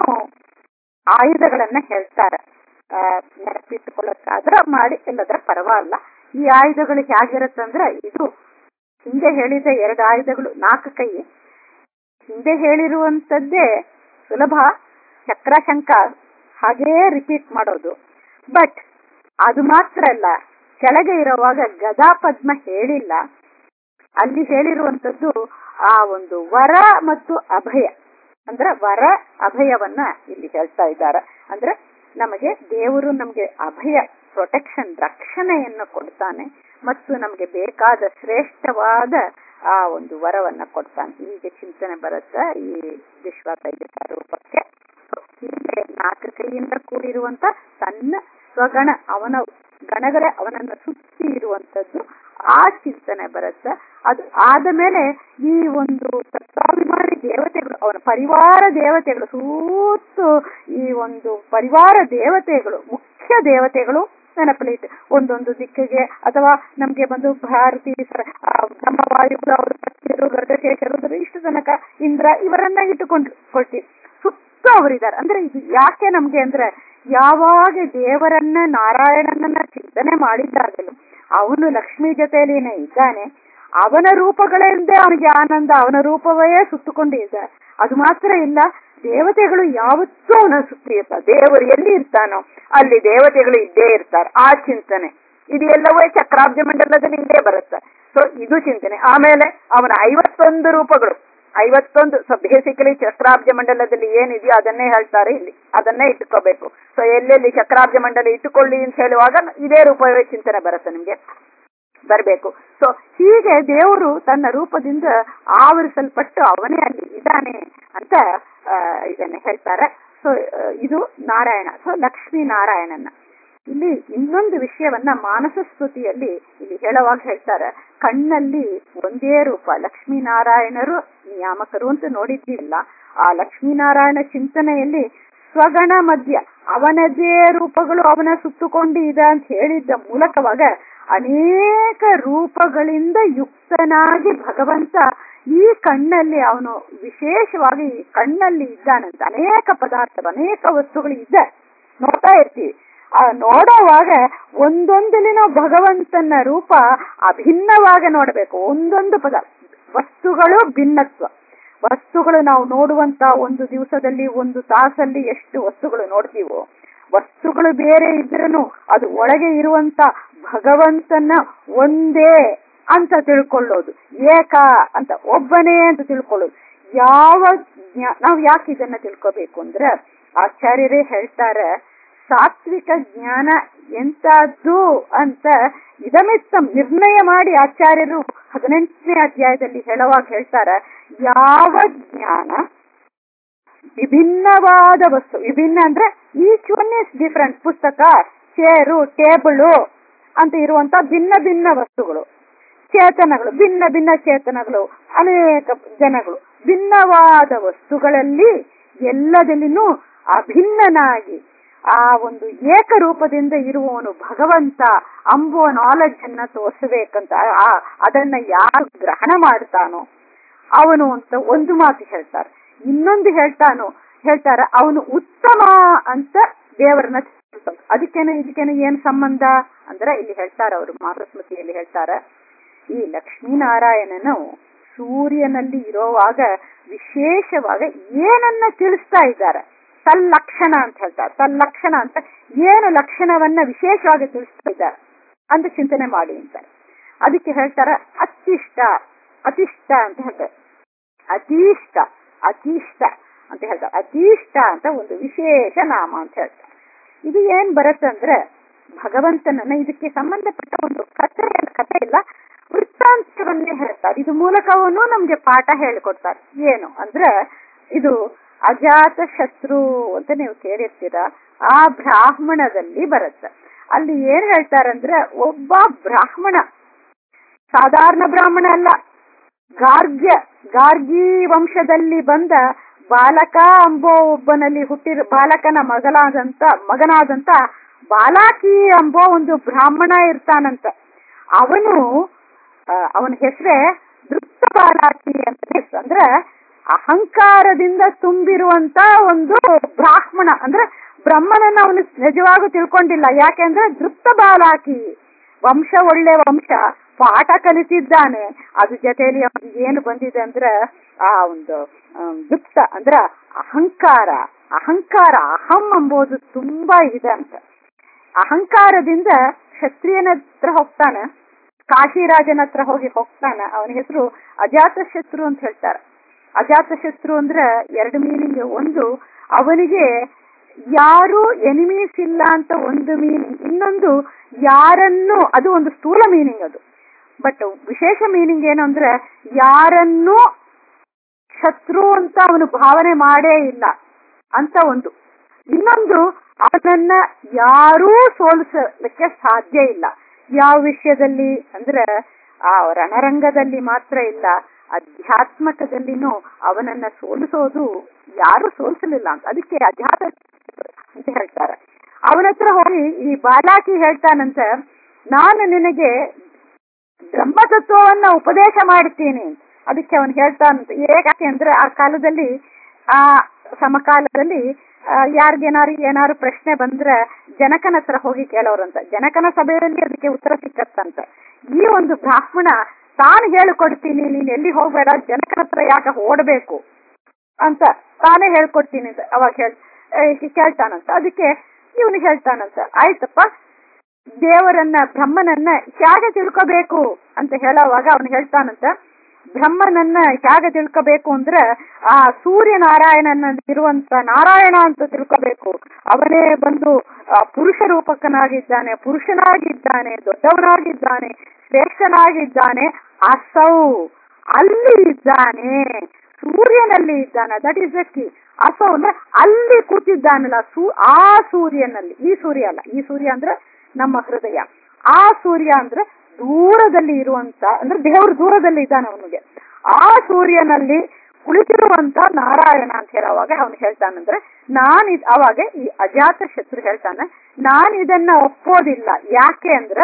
ಆಯುಧಗಳನ್ನ ಹೇಳ್ತಾರೆ ಆ, ನೆನಪಿಟ್ಟುಕೊಳ್ಳಕ್ಕಾದ್ರ ಮಾಡಿ ಇಲ್ಲದ್ರ ಪರವಾಗಿಲ್ಲ ಈ ಆಯುಧಗಳು ಹೇಗಿರುತ್ತಂದ್ರೆ ಇದು ಹಿಂದೆ ಹೇಳಿದ ಎರಡು ಆಯುಧಗಳು ನಾಲ್ಕು ಕೈ ಹಿಂದೆ ಹೇಳಿರುವಂತದ್ದೇ ಸುಲಭ ಚಕ್ರ ಶಂಕ ಹಾಗೇ ರಿಪೀಟ್ ಮಾಡೋದು ಬಟ್ ಅದು ಮಾತ್ರ ಅಲ್ಲ ಕೆಳಗೆ ಇರುವಾಗ ಗದಾ ಪದ್ಮ ಹೇಳಿಲ್ಲ ಅಲ್ಲಿ ಹೇಳಿರುವಂತದ್ದು ಆ ಒಂದು ವರ ಮತ್ತು ಅಭಯ ಅಂದ್ರೆ ವರ ಅಭಯವನ್ನ ಇಲ್ಲಿ ಹೇಳ್ತಾ ಇದ್ದಾರೆ ಅಂದ್ರೆ ನಮಗೆ ದೇವರು ನಮಗೆ ಅಭಯ ಪ್ರೊಟೆಕ್ಷನ್ ರಕ್ಷಣೆಯನ್ನು ಕೊಡ್ತಾನೆ ಮತ್ತು ನಮಗೆ ಬೇಕಾದ ಶ್ರೇಷ್ಠವಾದ ಆ ಒಂದು ವರವನ್ನ ಕೊಡ್ತಾನೆ ಹೀಗೆ ಚಿಂತನೆ ಬರುತ್ತೆ ಈ ವಿಶ್ವ ತೈಜಸ ರೂಪಕ್ಕೆ ಹೀಗೆ ನಾಲ್ಕು ಕೈಯಿಂದ ಕೂಡಿರುವಂತ ಸಣ್ಣ ಸ್ವಗಣ ಅವನ ಗಣಗಳೇ ಅವನನ್ನ ಸುತ್ತಿ ಇರುವಂತದ್ದು ಆ ಚಿಂತನೆ ಬರುತ್ತೆ ಅದು ಆದ ಮೇಲೆ ಈ ಒಂದು ತತ್ವಾಭಿಮಾನಿ ದೇವತೆಗಳು ಅವನ ಪರಿವಾರ ದೇವತೆಗಳು ಸೂತ್ತು ಈ ಒಂದು ಪರಿವಾರ ದೇವತೆಗಳು ಮುಖ್ಯ ದೇವತೆಗಳು ನೆನಪಲಿಟ್ಟು ಒಂದೊಂದು ದಿಕ್ಕಿಗೆ ಅಥವಾ ನಮ್ಗೆ ಬಂದು ಭಾರತಿ ಸ- ಆ, ಬ್ರಹ್ಮವಾಯುಗಳು ಅವರ ಪತ್ನಿಯರು ಗರುಡಶೇಷರು ಇಷ್ಟು ತನಕ ಇಂದ್ರ ಇವರನ್ನ ಇಟ್ಟುಕೊಂಡು ಕೊಳ್ತೀವಿ ಸುತ್ತ ಅವರಿದ್ದಾರೆ ಅಂದ್ರೆ ಇದು ಯಾಕೆ ನಮ್ಗೆ ಅಂದ್ರೆ ಯಾವಾಗ ದೇವರನ್ನ ನಾರಾಯಣನನ್ನ ಚಿಂತನೆ ಮಾಡಿದ್ದಾಗಲೂ ಅವನು ಲಕ್ಷ್ಮಿ ಜೊತೆಯಲ್ಲಿನೇ ಇದ್ದಾನೆ ಅವನ ರೂಪಗಳಿಂದ ಅವನಿಗೆ ಆನಂದ ಅವನ ರೂಪವೇ ಸುತ್ತುಕೊಂಡಿದ್ದ ಅದು ಮಾತ್ರ ಇಲ್ಲ ದೇವತೆಗಳು ಯಾವತ್ತೂ ಅವನ ಸುತ್ತಿ ಇರ್ತಾರೆ ದೇವರು ಎಲ್ಲಿ ಇರ್ತಾನೋ ಅಲ್ಲಿ ದೇವತೆಗಳು ಇದ್ದೇ ಇರ್ತಾರೆ ಆ ಚಿಂತನೆ ಇದು ಎಲ್ಲವೇ ಚಕ್ರಾಬ್ಜ ಮಂಡಲದಲ್ಲಿ ಇಲ್ಲೇ ಬರುತ್ತೆ ಸೊ ಇದು ಚಿಂತನೆ ಆಮೇಲೆ ಅವನ ಐವತ್ತೊಂದು ರೂಪಗಳು ಐವತ್ತೊಂದು ಸೊ ಬೇಸಿಕಲಿ ಚಕ್ರಾಬ್ಜ ಮಂಡಲದಲ್ಲಿ ಏನಿದೆಯೋ ಅದನ್ನೇ ಹೇಳ್ತಾರೆ ಇಲ್ಲಿ ಅದನ್ನೇ ಇಟ್ಟುಕೋಬೇಕು ಸೊ ಎಲ್ಲೆಲ್ಲಿ ಚಕ್ರಾಬ್ಜ ಮಂಡಲ ಇಟ್ಟುಕೊಳ್ಳಿ ಅಂತ ಹೇಳುವಾಗ ಇದೇ ರೂಪವೇ ಚಿಂತನೆ ಬರುತ್ತೆ ನಿಮ್ಗೆ ಬರಬೇಕು ಸೊ ಹೀಗೆ ದೇವರು ತನ್ನ ರೂಪದಿಂದ ಆವರಿಸಲ್ಪಟ್ಟು ಅವನೇ ಅಲ್ಲಿ ಇದ್ದಾನೆ ಅಂತ ಆ, ಇದನ್ನ ಹೇಳ್ತಾರೆ ಸೊ ಇದು ನಾರಾಯಣ ಸೊ ಲಕ್ಷ್ಮೀ ನಾರಾಯಣನ ಇಲ್ಲಿ ಇನ್ನೊಂದು ವಿಷಯವನ್ನ ಮಾನಸ ಸ್ತುತಿಯಲ್ಲಿ ಇಲ್ಲಿ ಹೇಳುವಾಗ ಹೇಳ್ತಾರೆ ಕಣ್ಣಲ್ಲಿ ಒಂದೇ ರೂಪ ಲಕ್ಷ್ಮೀನಾರಾಯಣರು ನಿಯಾಮಕರು ಅಂತ ನೋಡಿದ್ದೀವಿಲ್ಲ ಆ ಲಕ್ಷ್ಮೀನಾರಾಯಣ ಚಿಂತನೆಯಲ್ಲಿ ಸ್ವಗಣ ಮಧ್ಯ ಅವನದೇ ರೂಪಗಳು ಅವನ ಸುತ್ತುಕೊಂಡು ಇದೆ ಅಂತ ಹೇಳಿದ್ದ ಮೂಲಕವಾಗ ಅನೇಕ ರೂಪಗಳಿಂದ ಯುಕ್ತನಾಗಿ ಭಗವಂತ ಈ ಕಣ್ಣಲ್ಲಿ ಅವನು ವಿಶೇಷವಾಗಿ ಈ ಕಣ್ಣಲ್ಲಿ ಇದ್ದಾನಂತ ಅನೇಕ ಪದಾರ್ಥ ಅನೇಕ ವಸ್ತುಗಳು ಇದೆ ನೋಡ್ತಾ ಇರ್ತೀವಿ ಆ ನೋಡುವಾಗ ಒಂದೊಂದಲಿ ನಾವು ಭಗವಂತನ ರೂಪ ಅಭಿನ್ನವಾಗಿ ನೋಡಬೇಕು ಒಂದೊಂದು ಪದ ವಸ್ತುಗಳು ಭಿನ್ನತ್ವ ವಸ್ತುಗಳು ನಾವು ನೋಡುವಂತ ಒಂದು ದಿವಸದಲ್ಲಿ ಒಂದು ತಾಸಲ್ಲಿ ಎಷ್ಟು ವಸ್ತುಗಳು ನೋಡ್ತೀವೋ ವಸ್ತುಗಳು ಬೇರೆ ಇದ್ರೂ ಅದು ಒಳಗೆ ಇರುವಂತ ಭಗವಂತನ ಒಂದೇ ಅಂತ ತಿಳ್ಕೊಳ್ಳೋದು ಏಕ ಅಂತ ಒಬ್ಬನೇ ಅಂತ ತಿಳ್ಕೊಳ್ಳೋದು ಯಾವ ಜ್ಞಾ- ನಾವು ಯಾಕೆ ಇದನ್ನ ತಿಳ್ಕೋಬೇಕು ಅಂದ್ರೆ ಆಚಾರ್ಯರೇ ಹೇಳ್ತಾರೆ ಸಾತ್ವಿಕ ಜ್ಞಾನ ಎಂತದ್ದು ಅಂತ ಇದಮಿತ್ತಂ ನಿರ್ಣಯ ಮಾಡಿ ಆಚಾರ್ಯರು ಹದಿನೆಂಟನೇ ಅಧ್ಯಾಯದಲ್ಲಿ ಹೇಳುವಾಗ ಹೇಳ್ತಾರೆ ಯಾವ ಜ್ಞಾನ ವಿಭಿನ್ನವಾದ ವಸ್ತು ವಿಭಿನ್ನ ಅಂದ್ರೆ ಈಚ್ ಒನ್ ಇಸ್ ಡಿಫ್ರೆಂಟ್ ಪುಸ್ತಕ ಚೇರು ಟೇಬಲು ಅಂತ ಇರುವಂತ ಭಿನ್ನ ಭಿನ್ನ ವಸ್ತುಗಳು ಚೇತನಗಳು ಭಿನ್ನ ಭಿನ್ನ ಚೇತನಗಳು ಅನೇಕ ಜನಗಳು ಭಿನ್ನವಾದ ವಸ್ತುಗಳಲ್ಲಿ ಎಲ್ಲದಲ್ಲಿನೂ ಅಭಿನ್ನನಾಗಿ ಆ ಒಂದು ಏಕರೂಪದಿಂದ ಇರುವವನು ಭಗವಂತ ಅಂಬುವ ನಾಲೆಡ್ಜ್ ಅನ್ನ ತೋರಿಸಬೇಕಂತ ಆ- ಅದನ್ನ ಯಾರು ಗ್ರಹಣ ಮಾಡ್ತಾನೋ ಅವನು ಅಂತ ಒಂದು ಮಾತು ಹೇಳ್ತಾರೆ ಇನ್ನೊಂದು ಹೇಳ್ತಾನೋ ಹೇಳ್ತಾರ ಅವನು ಉತ್ತಮ ಅಂತ ದೇವರನ್ನ ತಿಳ್ಸೋದು. ಅದಕ್ಕೇನೆ ಇದಕ್ಕೇನೆ ಏನ್ ಸಂಬಂಧ ಅಂದ್ರೆ ಇಲ್ಲಿ ಹೇಳ್ತಾರ ಅವರು ಮಾತೃಸ್ಮೃತಿಯಲ್ಲಿ ಹೇಳ್ತಾರ ಈ ಲಕ್ಷ್ಮೀನಾರಾಯಣನು ಸೂರ್ಯನಲ್ಲಿ ಇರೋವಾಗ ವಿಶೇಷವಾಗಿ ಏನನ್ನ ತಿಳಿಸ್ತಾ ಇದ್ದಾರೆ ತಲ್ಲಕ್ಷಣ ಅಂತ ಹೇಳ್ತಾರೆ ತಲ್ಲಕ್ಷಣ ಅಂತ ಏನು ಲಕ್ಷಣವನ್ನ ವಿಶೇಷವಾಗಿ ತಿಳಿಸ್ತಾ ಇದ್ದಾರೆ ಅಂತ ಚಿಂತನೆ ಮಾಡಿ ಅಂತಾರೆ ಅದಕ್ಕೆ ಹೇಳ್ತಾರ ಅತಿಷ್ಟ ಅತಿಷ್ಟ ಅಂತ ಹೇಳ್ತಾರೆ ಅತೀಷ್ಟ ಅತೀಷ್ಟ ಅಂತ ಹೇಳ್ತಾರೆ ಅತೀಷ್ಟ ಅಂತ ಒಂದು ವಿಶೇಷ ನಾಮ ಅಂತ ಹೇಳ್ತಾರೆ ಇದು ಏನ್ ಬರುತ್ತಂದ್ರೆ ಭಗವಂತನನ್ನ ಇದಕ್ಕೆ ಸಂಬಂಧಪಟ್ಟ ಒಂದು ಕಥೆ ಕಥೆ ಇಲ್ಲ ವೃತ್ತಾಂತವನ್ನೇ ಹೇಳ್ತಾರೆ ಇದು ಮೂಲಕವೂ ನಮ್ಗೆ ಪಾಠ ಹೇಳಿಕೊಡ್ತಾರೆ ಏನು ಅಂದ್ರೆ ಇದು ಅಜಾತ ಶತ್ರು ಅಂತ ನೀವು ಕೇಳಿರ್ತೀರ ಆ ಬ್ರಾಹ್ಮಣದಲ್ಲಿ ಬರುತ್ತೆ ಅಲ್ಲಿ ಏನ್ ಹೇಳ್ತಾರಂದ್ರೆ ಒಬ್ಬ ಬ್ರಾಹ್ಮಣ ಸಾಧಾರಣ ಬ್ರಾಹ್ಮಣ ಅಲ್ಲ ಗಾರ್ಗ್ಯ ಗಾರ್ಗಿ ವಂಶದಲ್ಲಿ ಬಂದ ಬಾಲಕ ಅಂಬೋ ಒಬ್ಬನಲ್ಲಿ ಹುಟ್ಟಿರ ಬಾಲಕನ ಮಗಲಾದಂತ ಮಗನಾದಂತ ಬಾಲಾಕಿ ಅಂಬೋ ಒಂದು ಬ್ರಾಹ್ಮಣ ಇರ್ತಾನಂತ ಅವನು ಅವನ ಹೆಸರೇ ದೃಪ್ತ ಬಾಲಾಕಿ ಅಂತ ಹೆಸರು ಅಂದ್ರೆ ಅಹಂಕಾರದಿಂದ ತುಂಬಿರುವಂತ ಒಂದು ಬ್ರಾಹ್ಮಣ ಅಂದ್ರೆ ಬ್ರಹ್ಮನನ್ನ ಅವನು ನಿಜವಾಗೂ ತಿಳ್ಕೊಂಡಿಲ್ಲ ಯಾಕೆಂದ್ರೆ ದೃಪ್ತ ಬಾಲಾಕಿ ವಂಶ ಒಳ್ಳೆ ವಂಶ ಪಾಠ ಕಲಿತಿದ್ದಾನೆ ಅದ್ರ ಜೊತೆಯಲ್ಲಿ ಅವನಿಗೆ ಏನು ಬಂದಿದೆ ಅಂದ್ರೆ ಆ ಒಂದು ದುಪ್ತ ಅಂದ್ರ ಅಹಂಕಾರ ಅಹಂಕಾರ ಅಹಂ ಎಂಬುದು ತುಂಬಾ ಇದೆ ಅಂತ ಅಹಂಕಾರದಿಂದ ಕ್ಷತ್ರಿಯನ ಹತ್ರ ಹೋಗ್ತಾನೆ ಕಾಶಿರಾಜನ ಹತ್ರ ಹೋಗಿ ಹೋಗ್ತಾನ ಅವನ ಹೆಸರು ಅಜಾತ ಶತ್ರು ಅಂತ ಹೇಳ್ತಾರೆ ಅಜಾತ ಶತ್ರು ಅಂದ್ರೆ ಎರಡು ಮೀನಿಂಗ್ ಒಂದು ಅವನಿಗೆ ಯಾರು ಎನಿಮೀಸ್ ಇಲ್ಲ ಅಂತ ಒಂದು ಮೀನಿಂಗ್ ಇನ್ನೊಂದು ಯಾರನ್ನು ಅದು ಒಂದು ಸ್ಥೂಲ ಮೀನಿಂಗ್ ಅದು ಬಟ್ ವಿಶೇಷ ಮೀನಿಂಗ್ ಏನು ಅಂದ್ರೆ ಯಾರನ್ನು ಶತ್ರು ಅಂತ ಅವನು ಭಾವನೆ ಮಾಡೇ ಇಲ್ಲ ಅಂತ ಒಂದು ಇನ್ನೊಂದು ಅವನನ್ನ ಯಾರೂ ಸೋಲಿಸಲಿಕ್ಕೆ ಸಾಧ್ಯ ಇಲ್ಲ ಯಾವ ವಿಷಯದಲ್ಲಿ ಅಂದ್ರೆ ಆ ರಣರಂಗದಲ್ಲಿ ಮಾತ್ರ ಇಲ್ಲ ಅಧ್ಯಾತ್ಮಕದಲ್ಲಿನೂ ಅವನನ್ನ ಸೋಲಿಸೋದು ಯಾರು ಸೋಲಿಸಲಿಲ್ಲ ಅಂತ ಅದಕ್ಕೆ ಅಧ್ಯಾತ್ಮ ಅಂತ ಹೇಳ್ತಾರೆ ಅವನ ಹತ್ರ ಹೋಗಿ ಈ ಬಾಲಾಕಿ ಹೇಳ್ತಾನಂತ ನಾನು ನಿನಗೆ ಬ್ರಹ್ಮತತ್ವವನ್ನ ಉಪದೇಶ ಮಾಡ್ತೀನಿ ಅದಕ್ಕೆ ಅವನು ಹೇಳ್ತಾನಂತ ಯಾಕೆ ಅಂದ್ರೆ ಆ ಕಾಲದಲ್ಲಿ ಆ ಸಮಕಾಲದಲ್ಲಿ ಯಾರಿಗೇನಾರು ಏನಾರು ಪ್ರಶ್ನೆ ಬಂದ್ರೆ ಜನಕನ ಹತ್ರ ಹೋಗಿ ಕೇಳೋರಂತ ಜನಕನ ಸಭೆಯಲ್ಲಿ ಅದಕ್ಕೆ ಉತ್ತರ ಸಿಕ್ಕತ್ತಂತ ಈ ಒಂದು ಬ್ರಾಹ್ಮಣ ತಾನು ಹೇಳಿಕೊಡ್ತೀನಿ ನೀನ್ ಎಲ್ಲಿ ಹೋಗ್ಬೇಡ ಜನಕನ ಹತ್ರ ಯಾಕೆ ಓಡಬೇಕು ಅಂತ ತಾನೇ ಹೇಳ್ಕೊಡ್ತೀನಿ ಅಂತ ಅವಾಗ ಹೇಳ್ ಕೇಳ್ತಾನಂತ ಅದಕ್ಕೆ ಇವನು ಹೇಳ್ತಾನಂತ ಆಯ್ತಪ್ಪ ದೇವರನ್ನ ಬ್ರಹ್ಮನನ್ನ ಹೇಗೆ ತಿಳ್ಕೋಬೇಕು ಅಂತ ಹೇಳೋವಾಗ ಅವನು ಹೇಳ್ತಾನಂತ ಬ್ರಹ್ಮನನ್ನ ಹೇಗೆ ತಿಳ್ಕೋಬೇಕು ಅಂದ್ರೆ ಆ ಸೂರ್ಯ ನಾರಾಯಣನ ಇರುವಂತ ನಾರಾಯಣ ಅಂತ ತಿಳ್ಕೋಬೇಕು ಅವನೇ ಬಂದು ಪುರುಷ ರೂಪಕನಾಗಿದ್ದಾನೆ ಪುರುಷನಾಗಿದ್ದಾನೆ ದೊಡ್ಡವನಾಗಿದ್ದಾನೆ ಶ್ರೇಷ್ಠನಾಗಿದ್ದಾನೆ ಅಸೌ ಅಲ್ಲಿ ಇದ್ದಾನೆ ಸೂರ್ಯನಲ್ಲಿ ಇದ್ದಾನೆ ದಟ್ ಇಸ್ ಕಿ ಅಸೌ ಅಂದ್ರೆ ಅಲ್ಲಿ ಕೂತಿದ್ದಾನಲ್ಲ ಸೂ ಆ ಸೂರ್ಯನಲ್ಲಿ ಈ ಸೂರ್ಯ ಅಲ್ಲ ಈ ಸೂರ್ಯ ಅಂದ್ರೆ ನಮ್ಮ ಹೃದಯ ಆ ಸೂರ್ಯ ಅಂದ್ರೆ ದೂರದಲ್ಲಿ ಇರುವಂತ ಅಂದ್ರೆ ದೇವರು ದೂರದಲ್ಲಿ ಇದ್ದಾನೆ ಅವನಿಗೆ ಆ ಸೂರ್ಯನಲ್ಲಿ ಕುಳಿತಿರುವಂತ ನಾರಾಯಣ ಅಂತ ಹೇಳುವಾಗ ಅವನು ಹೇಳ್ತಾನಂದ್ರೆ ನಾನ್ ಅವಾಗ ಈ ಅಜಾತ ಶತ್ರು ಹೇಳ್ತಾನೆ ನಾನ್ ಇದನ್ನ ಒಪ್ಪೋದಿಲ್ಲ ಯಾಕೆ ಅಂದ್ರೆ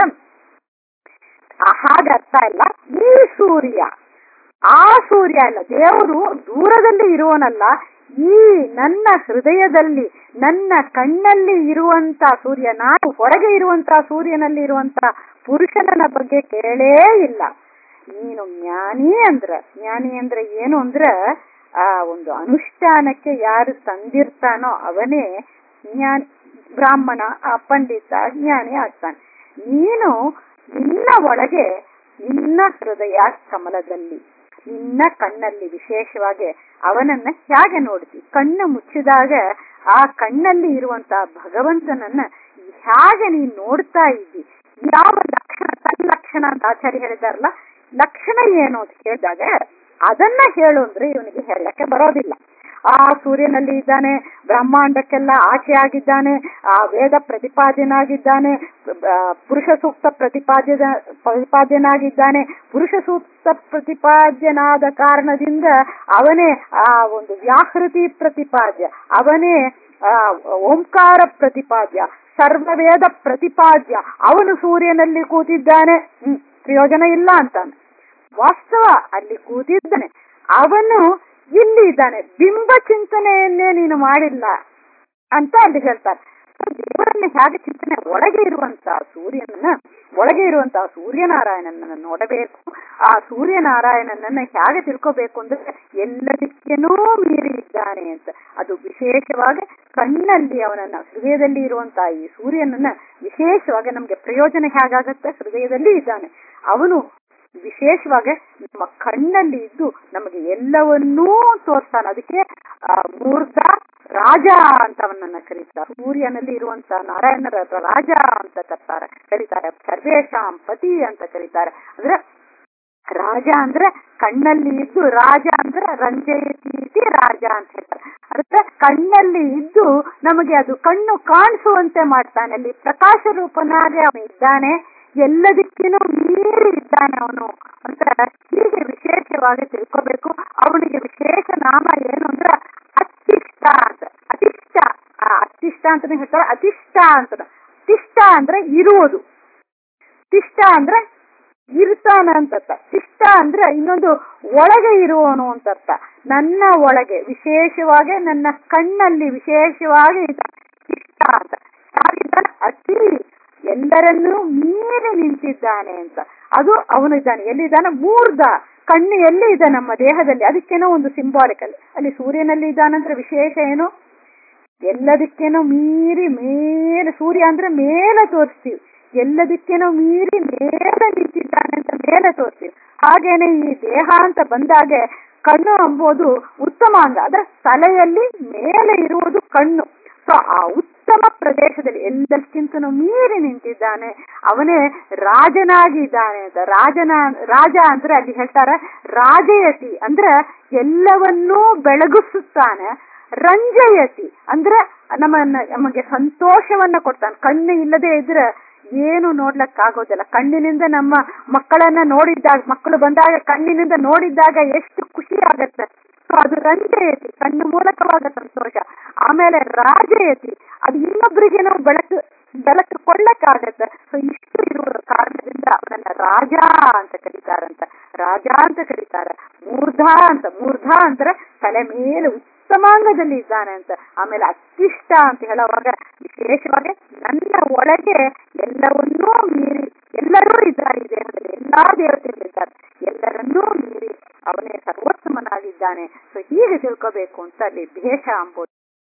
ಹಾಗೆ ಅರ್ಥ ಇಲ್ಲ ಈ ಸೂರ್ಯ ಆ ಸೂರ್ಯ ಅಲ್ಲ ದೇವರು ದೂರದಲ್ಲಿ ಇರುವನಲ್ಲ ಈ ನನ್ನ ಹೃದಯದಲ್ಲಿ ನನ್ನ ಕಣ್ಣಲ್ಲಿ ಇರುವಂತ ಸೂರ್ಯ ನಾನು ಹೊರಗೆ ಇರುವಂತ ಸೂರ್ಯನಲ್ಲಿ ಇರುವಂತ ಪುರುಷನ ಬಗ್ಗೆ ಕೇಳೇ ಇಲ್ಲ ನೀನು ಜ್ಞಾನಿ ಅಂದ್ರ ಜ್ಞಾನಿ ಅಂದ್ರೆ ಏನು ಅಂದ್ರ ಆ ಒಂದು ಅನುಷ್ಠಾನಕ್ಕೆ ಯಾರು ತಂದಿರ್ತಾನೋ ಅವನೇ ಜ್ಞಾನಿ ಬ್ರಾಹ್ಮಣ ಆ ಪಂಡಿತ ಜ್ಞಾನಿ ಆಗ್ತಾನೆ ನೀನು ನಿನ್ನ ಒಳಗೆ ನಿನ್ನ ಹೃದಯ ಕಮಲದಲ್ಲಿ ನಿನ್ನ ಕಣ್ಣಲ್ಲಿ ವಿಶೇಷವಾಗಿ ಅವನನ್ನ ಹೇಗೆ ನೋಡ್ತಿ ಕಣ್ಣು ಮುಚ್ಚಿದಾಗ ಆ ಕಣ್ಣಲ್ಲಿ ಇರುವಂತಹ ಭಗವಂತನನ್ನ ಹೇಗೆ ನೀನ್ ನೋಡ್ತಾ ಇದ್ದಿ ಯಾವ ಲಕ್ಷಣ ತನ್ನ ಲಕ್ಷಣ ಅಂತ ಆಚಾರ್ಯ ಹೇಳಿದಾರಲ್ಲ ಲಕ್ಷಣ ಏನು ಅಂತ ಕೇಳಿದಾಗ ಅದನ್ನ ಹೇಳು ಅಂದ್ರೆ ಇವನಿಗೆ ಹೇಳಕ್ಕೆ ಬರೋದಿಲ್ಲ ಆ ಸೂರ್ಯನಲ್ಲಿ ಇದ್ದಾನೆ ಬ್ರಹ್ಮಾಂಡಕ್ಕೆಲ್ಲ ಆಚೆ ಆಗಿದ್ದಾನೆ ಆ ವೇದ ಪ್ರತಿಪಾದ್ಯನಾಗಿದ್ದಾನೆ ಆ, ಪುರುಷ ಸೂಕ್ತ ಪ್ರತಿಪಾದ್ಯದ ಪ್ರತಿಪಾದ್ಯನಾಗಿದ್ದಾನೆ ಪುರುಷ ಸೂಕ್ತ ಪ್ರತಿಪಾದ್ಯನಾದ ಕಾರಣದಿಂದ ಅವನೇ ಆ ಒಂದು ವ್ಯಾಹೃತಿ ಪ್ರತಿಪಾದ್ಯ ಅವನೇ ಆ ಓಂಕಾರ ಪ್ರತಿಪಾದ್ಯ ಸರ್ವವೇದ ಪ್ರತಿಪಾದ್ಯ ಅವನು ಸೂರ್ಯನಲ್ಲಿ ಕೂತಿದ್ದಾನೆ ಹ್ಮ್ ಪ್ರಯೋಜನ ಇಲ್ಲ ಅಂತಾನೆ ವಾಸ್ತವ ಅಲ್ಲಿ ಕೂತಿದ್ದಾನೆ ಅವನು ಇಲ್ಲಿ ಇದ್ದಾನೆ ಬಿಂಬ ಚಿಂತನೆಯನ್ನೇ ನೀನು ಮಾಡಿಲ್ಲ ಅಂತ ಅಲ್ಲಿ ಹೇಳ್ತಾರೆ So, ದೇವರನ್ನ ಹೇಗೆ ಚಿಂತನೆ ಒಳಗೆ ಇರುವಂತಹ ಸೂರ್ಯನನ್ನ ಒಳಗೆ ಇರುವಂತಹ ಸೂರ್ಯನಾರಾಯಣನನ್ನ ನೋಡಬೇಕು ಆ ಸೂರ್ಯನಾರಾಯಣನನ್ನ ಹೇಗೆ ತಿಳ್ಕೋಬೇಕು ಅಂದ್ರೆ ಎಲ್ಲದಕ್ಕೇನೂ ಮೀರಿ ಇದ್ದಾನೆ ಅಂತ ಅದು ವಿಶೇಷವಾಗಿ ಕಣ್ಣಲ್ಲಿ ಅವನನ್ನ ಹೃದಯದಲ್ಲಿ ಇರುವಂತಹ ಈ ಸೂರ್ಯನನ್ನ ವಿಶೇಷವಾಗಿ ನಮ್ಗೆ ಪ್ರಯೋಜನ ಹೇಗಾಗತ್ತೆ ಹೃದಯದಲ್ಲಿ ಇದ್ದಾನೆ ಅವನು ವಿಶೇಷವಾಗಿ ನಮ್ಮ ಕಣ್ಣಲ್ಲಿ ಇದ್ದು ನಮಗೆ ಎಲ್ಲವನ್ನೂ ತೋರ್ತಾನೆ ಅದಕ್ಕೆ ಆ, ಮೂರ್ಧ ರಾಜ ಅಂತ ಅವನನ್ನ ಕರೀತಾರೆ ಸೂರ್ಯನಲ್ಲಿ ಇರುವಂತ ನಾರಾಯಣರ ರಾಜ ಅಂತ ಕರ್ತಾರೆ ಕರೀತಾರೆ ಸರ್ವೇಶಾಂ ಪತಿ ಅಂತ ಕರೀತಾರೆ ಅಂದ್ರೆ ರಾಜ ಅಂದ್ರೆ ಕಣ್ಣಲ್ಲಿ ಇದ್ದು ರಾಜ ಅಂದ್ರೆ ರಂಜಯತಿ ರಾಜ ಅಂತ ಹೇಳ್ತಾರೆ ಅಂದ್ರೆ ಕಣ್ಣಲ್ಲಿ ಇದ್ದು ನಮಗೆ ಅದು ಕಣ್ಣು ಕಾಣಿಸುವಂತೆ ಮಾಡ್ತಾನೆ ಅಲ್ಲಿ ಪ್ರಕಾಶ ರೂಪನಾಗಿ ಅವನು ಇದ್ದಾನೆ ಎಲ್ಲದಕ್ಕಿನೂ ಮೀರಿ ಇದ್ದಾನೆ ಅವನು ಅಂತ ಹೀಗೆ ವಿಶೇಷವಾಗಿ ತಿಳ್ಕೋಬೇಕು ಅವನಿಗೆ ವಿಶೇಷ ನಾಮ ಏನು ಅಂದ್ರೆ ಅತಿಷ್ಠ ಅಂತ ಅತಿಷ್ಠ ಆ ಅತಿಷ್ಠ ಅಂತಾನೆ ಹೇಳ್ತಾರೆ ಅತಿಷ್ಠ ಅಂತ ತಿಷ್ಠ ಅಂದ್ರೆ ಇರುವುದು ತಿಷ್ಠ ಅಂದ್ರೆ ಇರ್ತಾನ ಅಂತ ಅರ್ಥ ತಿಷ್ಠ ಅಂದ್ರೆ ಇನ್ನೊಂದು ಒಳಗೆ ಇರುವವನು ಅಂತ ಅರ್ಥ ನನ್ನ ಒಳಗೆ ವಿಶೇಷವಾಗಿ ನನ್ನ ಕಣ್ಣಲ್ಲಿ ವಿಶೇಷವಾಗಿ ಇದ್ದಾನೆ ತಿಷ್ಠ ಅಂತ ಹಾಗಿದ್ದಾನೆ ಅತಿ ಎಲ್ಲರನ್ನೂ ಮೀರಿ ನಿಂತಿದ್ದಾನೆ ಅಂತ ಅದು ಅವನು ಇದ್ದಾನೆ ಎಲ್ಲಿದ್ದಾನೆ ಮೂರ್ಧ ಕಣ್ಣು ಎಲ್ಲಿ ಇದೆ ನಮ್ಮ ದೇಹದಲ್ಲಿ ಅದಕ್ಕೇನೋ ಒಂದು ಸಿಂಬಾಲಿಕಲ್ ಅಲ್ಲಿ ಸೂರ್ಯನಲ್ಲಿ ಇದ್ದಾನಂದ್ರೆ ವಿಶೇಷ ಏನು ಎಲ್ಲದಕ್ಕೇನೋ ಮೀರಿ ಮೇಲೆ ಸೂರ್ಯ ಅಂದ್ರೆ ಮೇಲೆ ತೋರಿಸ್ತೀವಿ ಎಲ್ಲದಕ್ಕೇನೋ ಮೀರಿ ಮೇಲೆ ನಿಂತಿದ್ದಾನೆ ಅಂತ ಮೇಲೆ ತೋರಿಸ್ತೀವಿ ಹಾಗೇನೆ ಈ ದೇಹ ಅಂತ ಬಂದಾಗೆ ಕಣ್ಣು ಎಂಬುದು ಉತ್ತಮ ಅಂಗ ಅಂದ್ರೆ ತಲೆಯಲ್ಲಿ ಮೇಲೆ ಇರುವುದು ಕಣ್ಣು ಸೊ ಆ ಉತ್ತಮ ಪ್ರದೇಶದಲ್ಲಿ ಎಲ್ಲಕ್ಕಿಂತನೂ ಮೀರಿ ನಿಂತಿದ್ದಾನೆ ಅವನೇ ರಾಜನಾಗಿ ಇದ್ದಾನೆ ಅಂತ ರಾಜನ ರಾಜ ಅಂದ್ರೆ ಅಲ್ಲಿ ಹೇಳ್ತಾರೆ ರಾಜಯತಿ ಅಂದ್ರೆ ಎಲ್ಲವನ್ನೂ ಬೆಳಗಿಸುತ್ತಾನೆ ರಂಜಯತಿ ಅಂದ್ರೆ ನಮ್ಮನ್ನ ನಮಗೆ ಸಂತೋಷವನ್ನ ಕೊಡ್ತಾನೆ ಕಣ್ಣು ಇಲ್ಲದೆ ಇದ್ರೆ ಏನು ನೋಡ್ಲಕ್ ಆಗೋದಿಲ್ಲ ಕಣ್ಣಿನಿಂದ ನಮ್ಮ ಮಕ್ಕಳನ್ನ ನೋಡಿದ್ದಾಗ ಮಕ್ಕಳು ಬಂದಾಗ ಕಣ್ಣಿನಿಂದ ನೋಡಿದ್ದಾಗ ಎಷ್ಟು ಖುಷಿ ಆಗತ್ತೆ ಸೊ ಅದು ರಂಜಯತಿ ಕಣ್ಣು ಮೂಲಕವಾದ ಸಂತೋಷ ಆಮೇಲೆ ರಾಜಯತಿ ಅದು ಇನ್ನೊಬ್ಬರಿಗೇನೋ ಬೆಳಕು ಬೆಳಕು ಕೊಳ್ಳಕ್ಕಾಗತ್ತೆ ಸೊ ಇಷ್ಟು ಇರುವ ಕಾರಣದಿಂದ ಅವನನ್ನ ರಾಜ ಅಂತ ಕರೀತಾರಂತ ರಾಜ ಅಂತ ಕರೀತಾರೆ ಮೂರ್ಧ ಅಂತ ಮೂರ್ಧ ಅಂದ್ರೆ ತಲೆ ಮೇಲೆ ಉತ್ತಮಾಂಗದಲ್ಲಿ ಇದ್ದಾನೆ ಅಂತ ಆಮೇಲೆ ಅತಿಷ್ಠ ಅಂತ ಹೇಳುವಾಗ ವಿಶೇಷವಾಗಿ ನನ್ನ ಒಳಗೆ ಎಲ್ಲವನ್ನೂ ಮೀರಿ ಎಲ್ಲರೂ ಇದ್ದಾರೆ ಈ ದೇಹದಲ್ಲಿ ಎಲ್ಲಾ ದೇವತೆಗಳಿದ್ದಾರೆ ಎಲ್ಲರನ್ನೂ ಮೀರಿ ಅವನೇ ಸರ್ವೋತ್ತಮನಾಗಿದ್ದಾನೆ ಸೊ ಹೀಗೆ ತಿಳ್ಕೋಬೇಕು ಅಂತ ಅಲ್ಲಿ ಭೇಷ ಅಂಬೋದು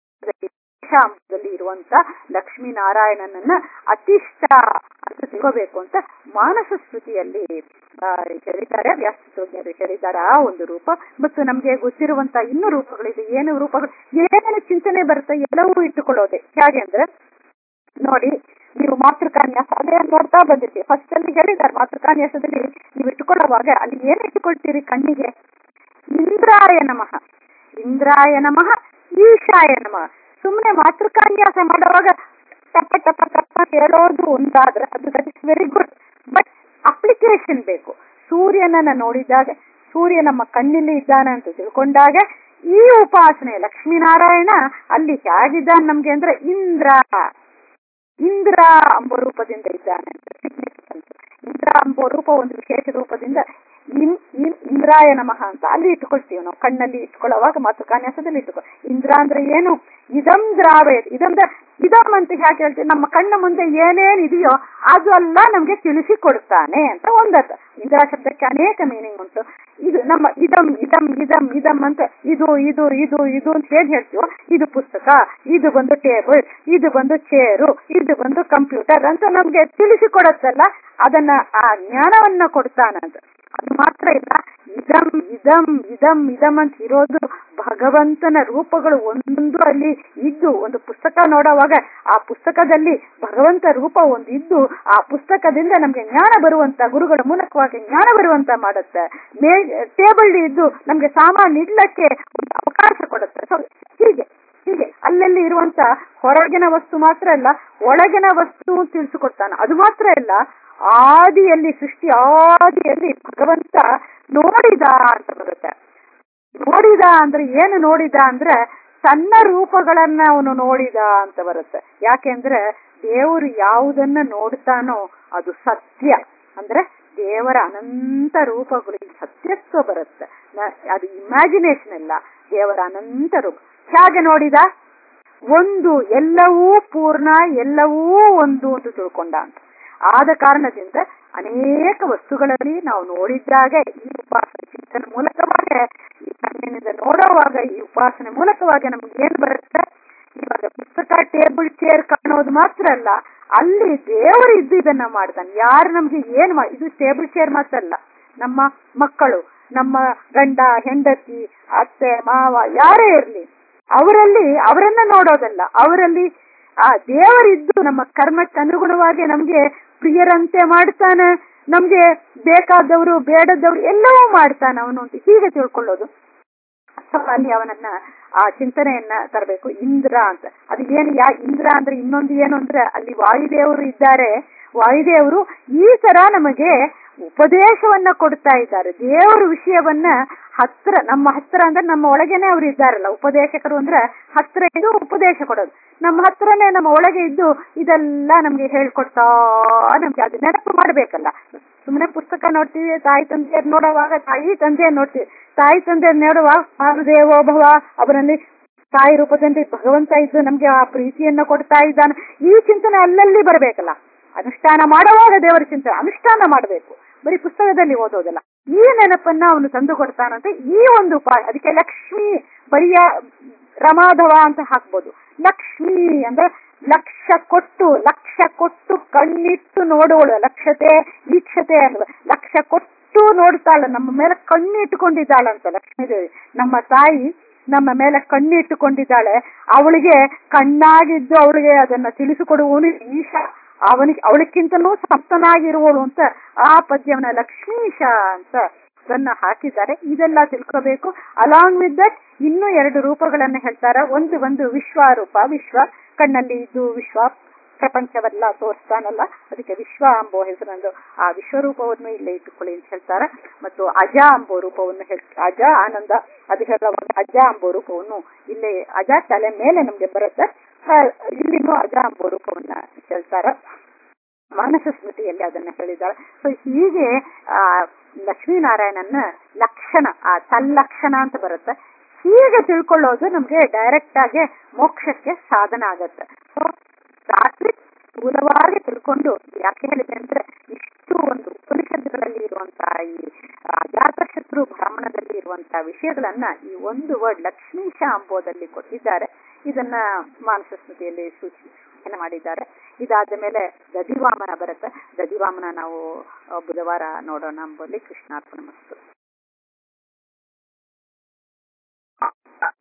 ಅಂಬುದಲ್ಲಿ ಇರುವಂತ ಲಕ್ಷ್ಮೀನಾರಾಯಣನನ್ನ ಅತಿಷ್ಠ ಅಂತ ತಿಳ್ಕೋಬೇಕು ಅಂತ ಮಾನಸ ಸ್ತುತಿಯಲ್ಲಿ ಆ, ಹೇಳಿದ್ದಾರೆ ವ್ಯಾಸತಜ್ಞರು ಹೇಳಿದ್ದಾರೆ ಆ ಒಂದು ರೂಪ ಮತ್ತು ನಮ್ಗೆ ಗೊತ್ತಿರುವಂತ ಇನ್ನೂ ರೂಪಗಳಿದೆ ಏನು ರೂಪಗಳು ಏನೇನು ಚಿಂತನೆ ಬರುತ್ತೆ ಎಲ್ಲವೂ ಇಟ್ಟುಕೊಳ್ಳೋದೆ ಹೇಗೆ ಅಂದ್ರೆ ನೋಡಿ ನೀವು ಮಾತೃಕಾನ್ಯಾಸ ಅದೇ ನೋಡ್ತಾ ಬಂದಿರ್ತೀವಿ ಫಸ್ಟ್ ಅಲ್ಲಿ ಹೇಳಿದ್ದಾರೆ ಮಾತೃಕಾನ್ಯಾಸದಲ್ಲಿ ನೀವು ಇಟ್ಟುಕೊಳ್ಳುವಾಗ ಅಲ್ಲಿ ಏನ್ ಇಟ್ಟುಕೊಳ್ತೀರಿ ಕಣ್ಣಿಗೆ ಇಂದ್ರಾಯ ನಮಃ ಇಂದ್ರಾಯ ನಮಃ ಈಶಾಯ ನಮಃ ಸುಮ್ಮನೆ ಮಾತೃಕಾನ್ಯಾಸ ಮಾಡುವಾಗ ಟಪ ಟಪ ಟಪ ಹೇಳೋದು ಒಂದಾದ್ರೆ ಅದು that is very good but application ಬೇಕು ಸೂರ್ಯನನ್ನ ನೋಡಿದಾಗ ಸೂರ್ಯ ನಮ್ಮ ಕಣ್ಣಲ್ಲಿ ಇದ್ದಾನೆ ಅಂತ ತಿಳ್ಕೊಂಡಾಗ ಈ ಉಪಾಸನೆ ಲಕ್ಷ್ಮೀನಾರಾಯಣ ಅಲ್ಲಿ ಹೇಗಿದ್ದಾನೆ ನಮ್ಗೆ ಅಂದ್ರೆ ಇಂದ್ರ ಇಂದ್ರ ಎಂಬ ರೂಪದಿಂದ ಇದ್ದಾನೆ ಅಂತ significance. ಇಂದ್ರ ಎಂಬ ರೂಪ ಒಂದು ವಿಶೇಷ ರೂಪದಿಂದ ಇನ್ ಇನ್ ಇಂದ್ರಾಯ ನಮಃ ಅಂತ ಅಲ್ಲಿ ಇಟ್ಕೊಳ್ತೀವಿ ನಾವು ಕಣ್ಣಲ್ಲಿ ಇಟ್ಕೊಳ್ಳುವಾಗ ಮತ್ತು ಕನ್ಯಾಸದಲ್ಲಿ ಇಟ್ಕೊ ಇಂದ್ರ ಅಂದ್ರೆ ಏನು ಇದಂ ದ್ರಾವಯ ಇದಂದ್ರೆ ಇದಂ ಅಂತ ಯಾಕೆ ಹೇಳ್ತೀವಿ ನಮ್ಮ ಕಣ್ಣ ಮುಂದೆ ಏನೇನ್ ಇದೆಯೋ ಅದೆಲ್ಲ ನಮ್ಗೆ ತಿಳಿಸಿ ಕೊಡ್ತಾನೆ ಅಂತ ಒಂದರ್ಥ ಇಂದ್ರ ಶಬ್ದಕ್ಕೆ ಅನೇಕ ಮೀನಿಂಗ್ ಉಂಟು ಇದು ನಮ್ಮ ಇದಂ ಇದಂ ಇದಂ ಇದಂ ಅಂತ ಇದು ಇದು ಇದು ಇದು ಅಂತ ಹೇಗೆ ಹೇಳ್ತೀವೋ ಇದು ಪುಸ್ತಕ ಇದು ಬಂದು ಟೇಬಲ್ ಇದು ಬಂದು ಚೇರು ಇದು ಬಂದು ಕಂಪ್ಯೂಟರ್ ಅಂತ ನಮ್ಗೆ ತಿಳಿಸಿ ಕೊಡತ್ತಲ್ಲ ಅದನ್ನ ಆ ಜ್ಞಾನವನ್ನ ಕೊಡ್ತಾನಂತ ಅದು ಮಾತ್ರ ಇಲ್ಲ ಇದಂ ಇದಂ ಇದಂ ಇದಂ ಅಂತ ಇರೋದು ಭಗವಂತನ ರೂಪಗಳು ಒಂದೊಂದು ಅಲ್ಲಿ ಇದ್ದು ಒಂದು ಪುಸ್ತಕ ನೋಡುವಾಗ ಆ ಪುಸ್ತಕದಲ್ಲಿ ಭಗವಂತ ರೂಪ ಒಂದು ಇದ್ದು ಆ ಪುಸ್ತಕದಿಂದ ನಮ್ಗೆ ಜ್ಞಾನ ಬರುವಂತ ಗುರುಗಳ ಮೂಲಕವಾಗಿ ಜ್ಞಾನ ಬರುವಂತ ಮಾಡುತ್ತೆ ಮೇ ಟೇಬಲ್ ಇದ್ದು ನಮ್ಗೆ ಸಾಮಾನು ಇಡ್ಲಕ್ಕೆ ಒಂದು ಅವಕಾಶ ಕೊಡುತ್ತೆ ಸೊ ಹೀಗೆ ಹೀಗೆ ಅಲ್ಲಲ್ಲಿ ಇರುವಂತ ಹೊರಗಿನ ವಸ್ತು ಮಾತ್ರ ಅಲ್ಲ ಒಳಗಿನ ವಸ್ತು ತಿಳಿಸಿಕೊಡ್ತಾನೆ ಅದು ಮಾತ್ರ ಅಲ್ಲ ಆದಿಯಲ್ಲಿ ಸೃಷ್ಟಿ ಆದಿಯಲ್ಲಿ ಭಗವಂತ ನೋಡಿದ ಅಂತ ಬರುತ್ತೆ ನೋಡಿದ ಅಂದ್ರೆ ಏನು ನೋಡಿದ ಅಂದ್ರೆ ಸಣ್ಣ ರೂಪಗಳನ್ನ ಅವನು ನೋಡಿದ ಅಂತ ಬರುತ್ತೆ ಯಾಕೆಂದ್ರೆ ದೇವರು ಯಾವುದನ್ನ ನೋಡ್ತಾನೋ ಅದು ಸತ್ಯ ಅಂದ್ರೆ ದೇವರ ಅನಂತ ರೂಪಗಳಿಗೆ ಸತ್ಯತ್ವ ಬರುತ್ತೆ ನ- ಅದು ಇಮ್ಯಾಜಿನೇಷನ್ ಅಲ್ಲ ದೇವರ ಅನಂತ ರೂಪ ಹೇಗೆ ನೋಡಿದ ಒಂದು ಎಲ್ಲವೂ ಪೂರ್ಣ ಎಲ್ಲವೂ ಒಂದು ಅಂತ ತಿಳ್ಕೊಂಡ ಅಂತ ಆದ ಕಾರಣದಿಂದ ಅನೇಕ ವಸ್ತುಗಳಲ್ಲಿ ನಾವು ನೋಡಿದ್ದಾಗ ಈ ಉಪಾಸನೆ ಚಿಂತನೆ ಮೂಲಕವಾಗಿ ಈ ಕಣ್ಣಿನಿಂದ ನೋಡುವಾಗ ಈ ಉಪಾಸನೆ ಮೂಲಕವಾಗಿ ನಮ್ಗೆ ಏನ್ ಬರುತ್ತೆ ಇವಾಗ ಪುಸ್ತಕ ಟೇಬಲ್ ಚೇರ್ ಕಾಣೋದು ಮಾತ್ರ ಅಲ್ಲ ಅಲ್ಲಿ ದೇವರು ಇದ್ದು ಇದನ್ನ ಮಾಡ್ತಾನೆ ಯಾರು ನಮ್ಗೆ ಏನ್ ಮಾ ಇದು ಟೇಬಲ್ ಚೇರ್ ಮಾತ್ರ ಅಲ್ಲ ನಮ್ಮ ಮಕ್ಕಳು ನಮ್ಮ ಗಂಡ ಹೆಂಡತಿ ಅತ್ತೆ ಮಾವ ಯಾರೇ ಇರ್ಲಿ ಅವರಲ್ಲಿ ಅವರನ್ನ ನೋಡೋದಲ್ಲ ಅವರಲ್ಲಿ ಆ ದೇವರಿದ್ದು ನಮ್ಮ ಕರ್ಮಕ್ಕೆ ಅನುಗುಣವಾಗಿ ನಮ್ಗೆ ಪ್ರಿಯರಂತೆ ಮಾಡ್ತಾನೆ ನಮ್ಗೆ ಬೇಕಾದವರು ಬೇಡದವರು ಎಲ್ಲವೂ ಮಾಡ್ತಾನೆ ಅವನು ಅಂತ ಹೀಗೆ ತಿಳ್ಕೊಳ್ಳೋದು ಅಥವಾ ಅಲ್ಲಿ ಅವನನ್ನ ಆ ಚಿಂತನೆಯನ್ನ ತರಬೇಕು ಇಂದ್ರ ಅಂತ ಅದು ಏನು ಯಾ ಇಂದ್ರ ಅಂದ್ರೆ ಇನ್ನೊಂದು ಏನು ಅಂದ್ರೆ ಅಲ್ಲಿ ವಾಯುದೇವರು ಇದ್ದಾರೆ ವಾಯುದೇವರು ಈ ತರ ನಮಗೆ ಉಪದೇಶವನ್ನ ಕೊಡ್ತಾ ಇದ್ದಾರೆ ದೇವರ ವಿಷಯವನ್ನ ಹತ್ರ ನಮ್ಮ ಹತ್ರ ಅಂದ್ರೆ ನಮ್ಮ ಒಳಗೇನೆ ಅವರು ಇದ್ದಾರಲ್ಲ ಉಪದೇಶಕರು ಅಂದ್ರೆ ಹತ್ರ ಇದ್ದು ಉಪದೇಶ ಕೊಡೋದು ನಮ್ಮ ಹತ್ರನೇ ನಮ್ಮ ಒಳಗೆ ಇದ್ದು ಇದೆಲ್ಲ ನಮ್ಗೆ ಹೇಳ್ಕೊಡ್ತಾ ನಮ್ಗೆ ಅದು ನೆನಪು ಮಾಡ್ಬೇಕಲ್ಲ ಸುಮ್ಮನೆ ಪುಸ್ತಕ ನೋಡ್ತೀವಿ ತಾಯಿ ತಂದೆಯರ್ ನೋಡುವಾಗ ತಾಯಿ ತಂದೆಯರ್ ನೋಡ್ತೀವಿ ತಾಯಿ ತಂದೆಯರ್ ನೋಡುವಾಗ ಮಾರುದೇವೋಭವ ಅವರಲ್ಲಿ ತಾಯಿ ರೂಪದಲ್ಲಿ ಭಗವಂತ ಇದ್ದು ನಮ್ಗೆ ಆ ಪ್ರೀತಿಯನ್ನ ಕೊಡ್ತಾ ಇದ್ದಾನೆ ಈ ಚಿಂತನೆ ಅಲ್ಲಲ್ಲಿ ಬರಬೇಕಲ್ಲ ಅನುಷ್ಠಾನ ಮಾಡುವಾಗ ದೇವರ ಚಿಂತನೆ ಅನುಷ್ಠಾನ ಮಾಡಬೇಕು ಬರೀ ಪುಸ್ತಕದಲ್ಲಿ ಓದೋದಲ್ಲ ಈ ನೆನಪನ್ನ ಅವನು ತಂದು ಕೊಡ್ತಾನಂತೆ ಈ ಒಂದು ಉಪಾಯ ಅದಕ್ಕೆ ಲಕ್ಷ್ಮಿ ಬರಿಯ ರಮಾಧವ ಅಂತ ಹಾಕ್ಬೋದು ಲಕ್ಷ್ಮಿ ಅಂದ್ರೆ ಲಕ್ಷ ಕೊಟ್ಟು ಲಕ್ಷ ಕೊಟ್ಟು ಕಣ್ಣಿಟ್ಟು ನೋಡುವಳು ಲಕ್ಷತೆ ಈಕ್ಷತೆ ಅಲ್ವ ಲಕ್ಷ ಕೊಟ್ಟು ನೋಡ್ತಾಳೆ ನಮ್ಮ ಮೇಲೆ ಕಣ್ಣಿಟ್ಟುಕೊಂಡಿದ್ದಾಳಂತ ಲಕ್ಷ್ಮೀದೇವಿ ನಮ್ಮ ತಾಯಿ ನಮ್ಮ ಮೇಲೆ ಕಣ್ಣಿಟ್ಟುಕೊಂಡಿದ್ದಾಳೆ ಅವಳಿಗೆ ಕಣ್ಣಾಗಿದ್ದು ಅವಳಿಗೆ ಅದನ್ನ ತಿಳಿಸಿಕೊಡುವವನು ಈಶ ಅವನಿಗೆ ಅವಳಿಗಿಂತಲೂ ಸಪ್ತನಾಗಿರುವಳು ಅಂತ ಆ ಪದ್ಯವನ್ನ ಲಕ್ಷ್ಮೀಶ ಅಂತ ಅದನ್ನ ಹಾಕಿದ್ದಾರೆ ಇದೆಲ್ಲ ತಿಳ್ಕೋಬೇಕು ಅಲಾಂಗ್ ವಿತ್ ದಟ್ ಇನ್ನೂ ಎರಡು ರೂಪಗಳನ್ನ ಹೇಳ್ತಾರ ಒಂದು ಒಂದು ವಿಶ್ವರೂಪ ವಿಶ್ವ ಕಣ್ಣಲ್ಲಿ ಇದ್ದು ವಿಶ್ವ ಪ್ರಪಂಚವೆಲ್ಲ ತೋರಿಸ್ತಾನಲ್ಲ ಅದಕ್ಕೆ ವಿಶ್ವ ಅಂಬೋ ಹೆಸರನ್ನು ಆ ವಿಶ್ವರೂಪವನ್ನು ಇಲ್ಲೇ ಇಟ್ಟುಕೊಳ್ಳಿ ಅಂತ ಹೇಳ್ತಾರೆ ಮತ್ತು ಅಜ ಅಂಬೋ ರೂಪವನ್ನು ಹೇಳ್ ಅಜ ಆನಂದ ಅದು ಹೇಳುವಾಗ ಅಜ ಅಂಬೋ ರೂಪವನ್ನು ಇಲ್ಲೇ ಅಜ ತಲೆ ಮೇಲೆ ನಮ್ಗೆ ಬರುತ್ತೆ ಆ, ಇಲ್ಲಿನೂ ಅಜ ಅಂಬೋ ರೂಪವನ್ನ ಹೇಳ್ತಾರ ಮಾನಸ ಸ್ಮೃತಿಯಲ್ಲಿ ಅದನ್ನ ಹೇಳಿದ್ದಾರೆ ಸೊ ಹೀಗೆ ಆ ಲಕ್ಷ್ಮೀನಾರಾಯಣನ ಲಕ್ಷಣ ಆ ತಲ್ಲಕ್ಷಣ ಅಂತ ಬರುತ್ತೆ ಹೀಗೆ ತಿಳ್ಕೊಳ್ಳೋದು ನಮ್ಗೆ ಡೈರೆಕ್ಟ್ ಆಗಿ ಮೋಕ್ಷಕ್ಕೆ ಸಾಧನ ಆಗತ್ತೆ ಸೊ ರಾತ್ರಿ ಸ್ಥೂಲವಾಗಿ ತಿಳ್ಕೊಂಡು ಯಾಕೆ ಹೇಳಿದೆ ಅಂದ್ರೆ ಇಷ್ಟು ಒಂದು ಉಪನಿಷತ್ತುಗಳಲ್ಲಿ ಇರುವಂತಹ ಈ ಅಜಾತಶತ್ರು ಬ್ರಾಹ್ಮಣದಲ್ಲಿ ಇರುವಂತಹ ವಿಷಯಗಳನ್ನ ಈ ಒಂದು ವರ್ಡ್ ಲಕ್ಷ್ಮೀಶ ಅಂಬೋದಲ್ಲಿ ಕೊಟ್ಟಿದ್ದಾರೆ ಇದನ್ನ ಮಾನಸ ಸ್ಮೃತಿಯಲ್ಲಿ ಸೂಚನೆ ಮಾಡಿದ್ದಾರೆ ಇದಾದ ಮೇಲೆ ದಧಿವಾಮನ ಬರುತ್ತೆ ದಧಿವಾಮನ ನಾವು ಆ, ಬುಧವಾರ ನೋಡೋಣ ಅಂಬೋಲಿ ಕೃಷ್ಣಾರ್ಪಣ ಮಸ್ತು